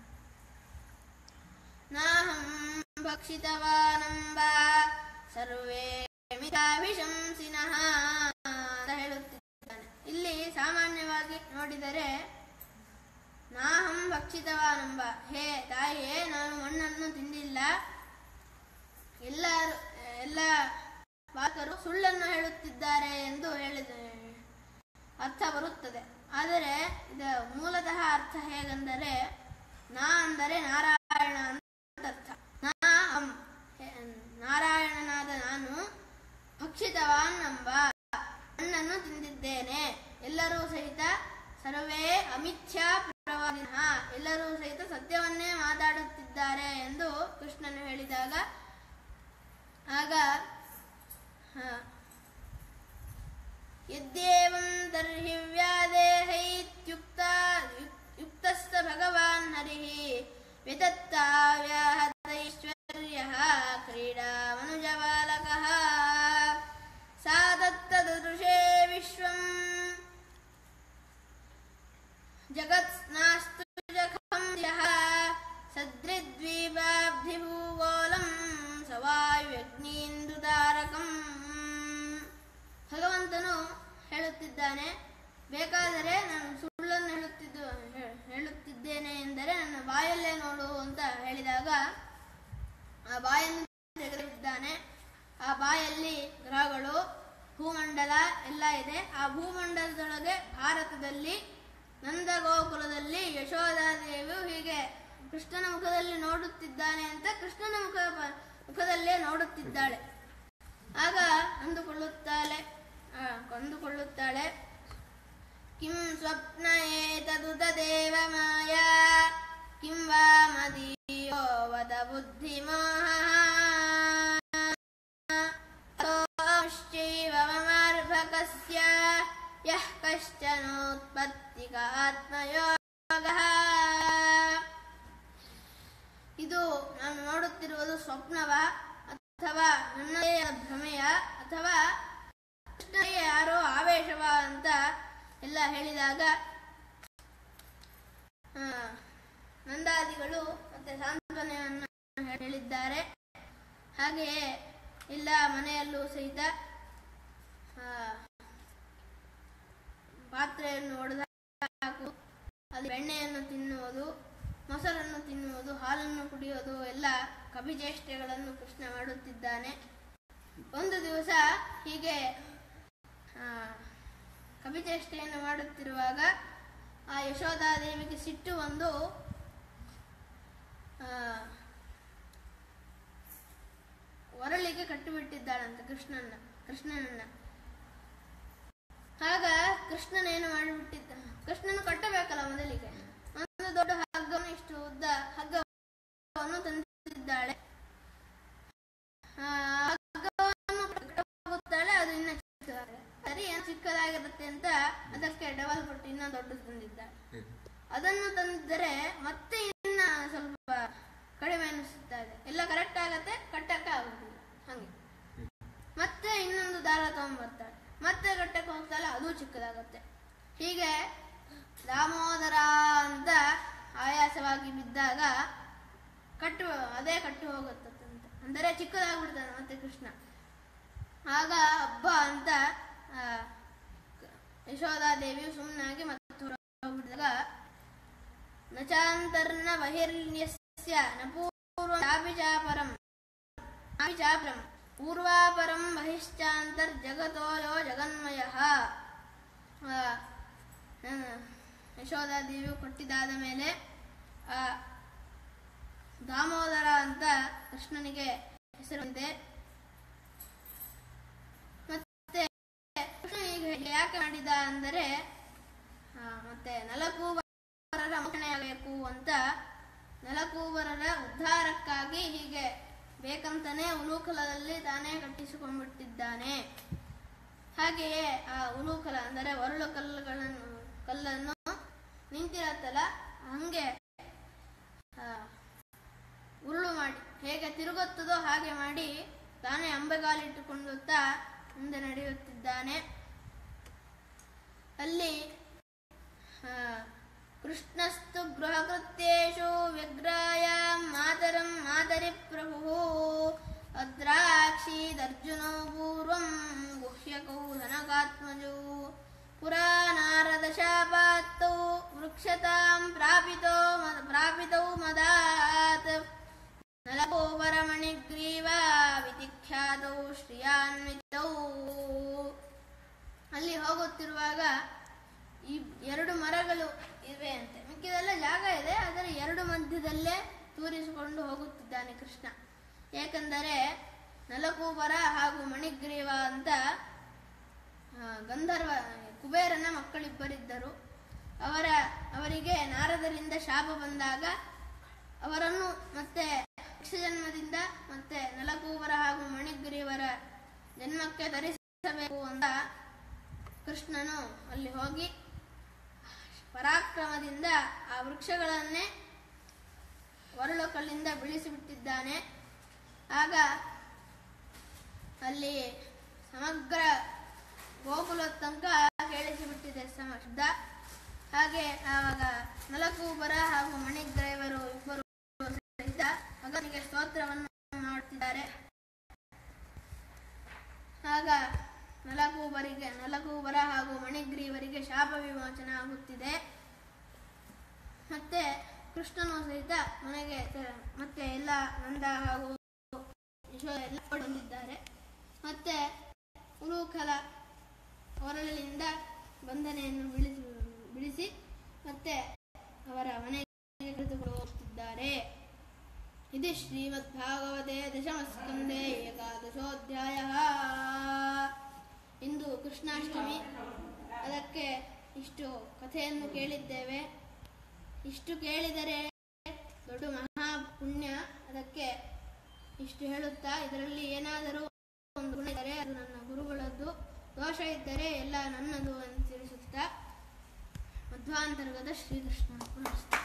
ನಾಹಂ ಭಕ್ಷಿತವಾನಂಬ ಸರ್ವೇ ಮಿತಾಭಿಶಂಸಿನಃ ಅಂತ ಹೇಳುತ್ತಿದ್ದಾನೆ ಇಲ್ಲಿ ಸಾಮಾನ್ಯವಾಗಿ ನೋಡಿದರೆ ನಾಹಂ ಭಕ್ಷಿತವಾನಂಬ ಹೇ ತಾಯಿಯೇ ನಾನು ಮಣ್ಣನ್ನು ತಿಂದಿಲ್ಲ ಎಲ್ಲರೂ ಎಲ್ಲ ಬಾಲಕರು ಸುಳ್ಳನ್ನು ಹೇಳುತ್ತಿದ್ದಾರೆ ಎಂದು ಹೇಳಿದ ಅರ್ಥ ಬರುತ್ತದೆ ಆದರೆ ಇದು ಮೂಲತಃ ಅರ್ಥ ಹೇಗೆಂದರೆ ನಾ ಅಂದರೆ ನಾರಾಯಣ ಅಂತ ಅರ್ಥ ನಾ ಅಂ ಹೆ- ನಾರಾಯಣನಾದ ನಾನು ಭಕ್ಷಿತವಾನ್ ಎಂಬ ಹಣ್ಣನ್ನು ತಿಂದಿದ್ದೇನೆ ಎಲ್ಲರೂ ಸಹಿತ ಸರ್ವೇ ಅಮಿಥ್ಯಾ ಪ್ರವಾದಿನಃ ಎಲ್ಲರೂ ಸಹಿತ ಸತ್ಯವನ್ನೇ ಮಾತಾಡುತ್ತಿದ್ದಾರೆ ಎಂದು ಕೃಷ್ಣನು ಹೇಳಿದಾಗ ಆಗ ಹ, ಯದ್ಯೇವಂ ತರ್ಹಿ ವ್ಯಾದೇಹೈತ್ಯುಕ್ತ ಯುಕ್ತಸ್ಥ ಭಗವಾನ್ ಹರಿಃ ವಿತತ್ತಾವ್ಯಾಹತೈಶ್ವರ್ಯಃ ಕ್ರೀಡಾ ಮನುಜಬಾಲಕಃ ಸಾ ತತ್ತದೃಶೇ ವಿಶ್ವಂ ಜಗತ್ಸ್ನಾಸ್ತು ಜಖಂ ಯಃ ಸದೃದ್ವೀಪಾಬ್ಧಿಭೂಗೋಲಂ ಸವಾಯುಯಜ್ಞೀಂದುತಾರಕಂ ಭಗವಂತನು ಹೇಳುತ್ತಿದ್ದಾನೆ ಬೇಕಾದರೆ ನಾನು ಸುಳ್ಳನ್ನು ಹೇಳುತ್ತಿದ್ದು ಹೇ- ಹೇಳುತ್ತಿದ್ದೇನೆ ಎಂದರೆ ನನ್ನ ಬಾಯಲ್ಲೇ ನೋಡು ಅಂತ ಹೇಳಿದಾಗ ಆ ಬಾಯನ್ನು ತೆಗೆದಿದ್ದಾನೆ ಆ ಬಾಯಲ್ಲಿ ಗ್ರಹಗಳು ಭೂಮಂಡಲ ಎಲ್ಲ ಇದೆ ಆ ಭೂಮಂಡಲದೊಳಗೆ ಭಾರತದಲ್ಲಿ ನಂದಗೋಕುಲದಲ್ಲಿ ಯಶೋಧಾದೇವಿಯು ಹೀಗೆ ಕೃಷ್ಣನ ಮುಖದಲ್ಲಿ ನೋಡುತ್ತಿದ್ದಾನೆ ಅಂತ ಕೃಷ್ಣನ ಮುಖ ಮುಖದಲ್ಲೇ ನೋಡುತ್ತಿದ್ದಾಳೆ ಆಗ ಅಂದುಕೊಳ್ಳುತ್ತಾಳೆ ಆ, ಅಂದುಕೊಳ್ಳುತ್ತಾಳೆ ಕಿಂ ಸ್ವಪ್ನ ಏತದುತ ದೇವ ಮಾಯಾ ಕಿಂ ವಾ ಮದೀಯೋ ವದ ಬುದ್ಧಿಮೋಹ ಅತೋಶ್ಚೈವ ಮಮಾರ್ಭಕಸ್ಯ ಯಃ ಕಶ್ಚನೋತ್ಪತ್ತಿಕ ಆತ್ಮಯೋಗಃ ಇದು ನಾನು ನೋಡುತ್ತಿರುವುದು ಸ್ವಪ್ನವ ಅಥವಾ ನನ್ನದೇ ಆದ ಭ್ರಮೆಯ ಅಥವಾ ಕೃಷ್ಣನಿಗೆ ಯಾರೋ ಆವೇಶವ ಅಂತ ಎಲ್ಲ ಹೇಳಿದಾಗ ಆ, ನಂದಾದಿಗಳು ಮತ್ತೆ ಸಾಂತ್ವನೆಯನ್ನು ಹೇಳಿದ್ದಾರೆ ಹಾಗೆಯೇ ಎಲ್ಲ ಮನೆಯಲ್ಲೂ ಸಹಿತ ಆ, ಪಾತ್ರೆಯನ್ನು ಒಡೆದು ಹಾಕು ಅಲ್ಲಿ ಬೆಣ್ಣೆಯನ್ನು ತಿನ್ನುವುದು ಮೊಸರನ್ನು ತಿನ್ನುವುದು ಹಾಲನ್ನು ಕುಡಿಯೋದು ಎಲ್ಲ ಕವಿಚೇಷ್ಟೆಗಳನ್ನು ಕೃಷ್ಣ ಮಾಡುತ್ತಿದ್ದಾನೆ ಒಂದು ದಿವಸ ಹೀಗೆ ಆ, ಕವಿಚೇಷ್ಟೆಯನ್ನು ಮಾಡುತ್ತಿರುವಾಗ ಆ ಯಶೋಧಾದೇವಿಗೆ ಸಿಟ್ಟು ಒಂದು ಕೃಷ್ಣನ ಕೃಷ್ಣನನ್ನ ಆಗ ಕೃಷ್ಣನೇನು ಮಾಡಿಬಿಟ್ಟಿದ್ದ ಕೃಷ್ಣನು ಕಟ್ಟಬೇಕಲ್ಲ ಮೊದಲಿಗೆ ಒಂದು ದೊಡ್ಡ ಹಗ್ಗವನ್ನು ಇಷ್ಟು ಉದ್ದ ಹಗ್ಗವನ್ನು ತಂದಿದ್ದಾಳೆ ಆ ಹಗ್ಗವನ್ನು ಕಟ್ಟುತ್ತಾಳೆ ಅದು ಇನ್ನ ಚಿಕ್ಕದಾಗಿದೆ ಸರಿ ಏನು ಚಿಕ್ಕದಾಗಿರುತ್ತೆ ಅಂತ ಅದಕ್ಕೆ ಡಬಲ್ ಪಟ್ಟು ಇನ್ನ ದೊಡ್ಡದು ತಂದಿದ್ದಾಳೆ ಅದನ್ನು ತಂದಿದ್ದರೆ ಮತ್ತೆ ಇನ್ನ ಸ್ವಲ್ಪ ಕಡಿಮೆ ಅನಿಸುತ್ತಾ ಇದೆ ಎಲ್ಲ ಕರೆಕ್ಟ್ ಆಗತ್ತೆ ಕಟ್ಟಕ್ಕೆ ಆಗುದಿಲ್ಲ ಹಂಗೆ ಮತ್ತೆ ಇನ್ನೊಂದು ದಾರ ತಗೊಂಡ್ಬರ್ತಾಳೆ ಮತ್ತೆ ಕಟ್ಟಕ್ಕೆ ಹೋಗ್ತಾಳೆ ಅದು ಚಿಕ್ಕದಾಗತ್ತೆ ಹೀಗೆ ದಾಮೋದರ ಅಂತ ಆಯಾಸವಾಗಿ ಬಿದ್ದಾಗ ಕಟ್ಟು ಅದೇ ಕಟ್ಟು ಹೋಗುತ್ತಂತೆ ಅಂದರೆ ಚಿಕ್ಕದಾಗ್ಬಿಡ್ತಾನೆ ಮತ್ತೆ ಕೃಷ್ಣ ಆಗ ಹಬ್ಬ ಅಂತ ಆ, ಯಶೋಧಾದೇವಿಯು ಸುಮ್ಮನಾಗಿ ಮತ್ತು ಹೋಗ್ಬಿಡಿದಾಗ ನಚಾಂತರ್ನ ಬಹಿರ್ನ್ಯಸ್ಯ ನ ಪೂರ್ವ ಚಾಪರಂ ಚಾಪರಂ ಪೂರ್ವಾಪರಂ ಬಹಿಶ್ಚಾಂತರ್ಜಗತೋ ಯೋ ಜಗನ್ಮಯಃ ಆ, ಆ, ಯಶೋಧಾದೇವಿಯು ಕೊಟ್ಟಿದ್ದಾದ ಮೇಲೆ ಆ ದಾಮೋದರ ಅಂತ ಕೃಷ್ಣನಿಗೆ ಹೆಸರು ಬಂದಿದೆ ಮತ್ತೆ ಕೃಷ್ಣ ಈಗ ಯಾಕೆ ಮಾಡಿದ ಅಂದರೆ ಆ, ಮತ್ತೆ ನಲಕೂಬರರ ಮೋಚನೆಯಾಗಬೇಕು ಅಂತ ನಲಕೂಬರರ ಉದ್ಧಾರಕ್ಕಾಗಿ ಹೀಗೆ ಬೇಕಂತಾನೆ ಉಲೂಕಲದಲ್ಲಿ ತಾನೇ ಕಟ್ಟಿಸಿಕೊಂಡ್ಬಿಟ್ಟಿದ್ದಾನೆ ಹಾಗೆಯೇ ಆ ಉಲೂಕಲ ಅಂದರೆ ಒರಳು ಕಲ್ಲುಗಳನ್ನು ಕಲ್ಲನ್ನು ನಿಂತಿರತ್ತಲ್ಲ ಹಂಗೆ ಆ, ಉರುಳು ಮಾಡಿ ಹೇಗೆ ತಿರುಗುತ್ತದೋ ಹಾಗೆ ಮಾಡಿ ತಾನೇ ಅಂಬೆಗಾಲಿಟ್ಟುಕೊಂಡುತ್ತಾ ಮುಂದೆ ನಡೆಯುತ್ತಿದ್ದಾನೆ ಅಲ್ಲಿ ಆ, ಕೃಷ್ಣಸ್ತು ಗೃಹಕೃತ್ಯೇಷು ವ್ಯಗ್ರಾಯ ಮಾತರಂ ಮಾತರಿ ಪ್ರಭು ಅದ್ರಾಕ್ಷೀದರ್ಜುನೋ ಪೂರ್ವಂ ಗುಹ್ಯಕೌ ಧನಕಾತ್ಮಜೌ ಪುರಾ ನಾರದ ಶಾಪಾತ್ತೌ ವೃಕ್ಷತಾಂ ಪ್ರಾಪಿತೋ ಮ- ಪ್ರಾಪಿತೌ ಮದಾತ್ ನಲಕೋಪರಮಣಿಗ್ರೀವ ವಿಧಿಖ್ಯಾತೌ ಶ್ರಿಯಾನ್ವಿತೌ ಅಲ್ಲಿ ಹೋಗುತ್ತಿರುವಾಗ ಈ ಎರಡು ಮರಗಳು ಇವೆ ಅಂತೆ ಮಿಕ್ಕಿದೆಲ್ಲ ಜಾಗ ಇದೆ ಅದರ ಎರಡು ಮಧ್ಯದಲ್ಲೇ ತೂರಿಸಿಕೊಂಡು ಹೋಗುತ್ತಿದ್ದಾನೆ ಕೃಷ್ಣ ಏಕೆಂದರೆ ನಲಕೂಬರ ಹಾಗೂ ಮಣಿಗ್ರೀವ ಅಂತ ಆ, ಗಂಧರ್ವ ಕುಬೇರನ ಮಕ್ಕಳಿಬ್ಬರಿದ್ದರು ಅವರ ಅವರಿಗೆ ನಾರದರಿಂದ ಶಾಪ ಬಂದಾಗ ಅವರನ್ನು ಮತ್ತೆ ಯಕ್ಷಜನ್ಮದಿಂದ ಮತ್ತೆ ನಲಕೂಬರ ಹಾಗೂ ಮಣಿಗ್ರೀವರ ಜನ್ಮಕ್ಕೆ ಧರಿಸಬೇಕು ಅಂತ ಕೃಷ್ಣನು ಅಲ್ಲಿ ಹೋಗಿ ಪರಾಕ್ರಮದಿಂದ ಆ ವೃಕ್ಷಗಳನ್ನೇ ಒರಳು ಕಲ್ಲಿಂದ ಬೀಳಿಸಿಬಿಟ್ಟಿದ್ದಾನೆ ಆಗ ಅಲ್ಲಿ ಸಮಗ್ರ ಗೋಕುಲ ತನಕ ಕೇಳಿಸಿಬಿಟ್ಟಿದೆ ಸಮ ಶಬ್ದ ಹಾಗೆ ಆವಾಗ ನಲಕೂಬರ ಹಾಗೂ ಮಣಿಗ್ರೈವರು ಇಬ್ಬರು ಸಹಿತ ಮಗನಿಗೆ ಸ್ತೋತ್ರವನ್ನು ಮಾಡುತ್ತಿದ್ದಾರೆ ಆಗ ನಲಕೂಬರಿಗೆ ನಲಕೂಬರ ಹಾಗೂ ಮಣಿಗ್ರೀವರಿಗೆ ಶಾಪ ವಿಮೋಚನ ಆಗುತ್ತಿದೆ ಮತ್ತೆ ಕೃಷ್ಣನು ಸಹಿತ ಮನೆಗೆ ತ- ಮತ್ತೆ ಎಲ್ಲ ನಂದ ಹಾಗೂ ಯಶೋಧ ಎಲ್ಲ ಬಂದಿದ್ದಾರೆ ಮತ್ತೆ ಉಲೂಕಲ ಹೊರಳಿನಿಂದ ಬಂಧನೆಯನ್ನು ಬಿಡಿಸಿ ಬಿಡಿಸಿ ಮತ್ತೆ ಅವರ ಮನೆಗೆ ಕರೆದುಕೊಂಡು ಹೋಗ್ತಿದ್ದಾರೆ ಇದು ಶ್ರೀಮದ್ಭಾಗವತೆ ದಶಮಸ್ಕಂದೆ ಏಕಾದಶೋಧ್ಯಾಯ ಇಂದು ಕೃಷ್ಣಾಷ್ಟಮಿ ಅದಕ್ಕೆ ಇಷ್ಟು ಕಥೆಯನ್ನು ಕೇಳಿದ್ದೇವೆ ಇಷ್ಟು ಕೇಳಿದರೆ ದೊಡ್ಡ ಮಹಾ ಪುಣ್ಯ ಅದಕ್ಕೆ ಇಷ್ಟು ಹೇಳುತ್ತಾ ಇದರಲ್ಲಿ ಏನಾದರೂ ಒಂದು ಗುಣ ಇದ್ದರೆ ಅದು ನನ್ನ ಗುರುಗಳದ್ದು ದೋಷ ಇದ್ದರೆ ಎಲ್ಲ ನನ್ನದು ಅಂತ ತಿಳಿಸುತ್ತಾ ಮಧ್ವಾಂತರ್ಗತ ಶ್ರೀಕೃಷ್ಣ ಅರ್ಪಣಮಸ್ತು.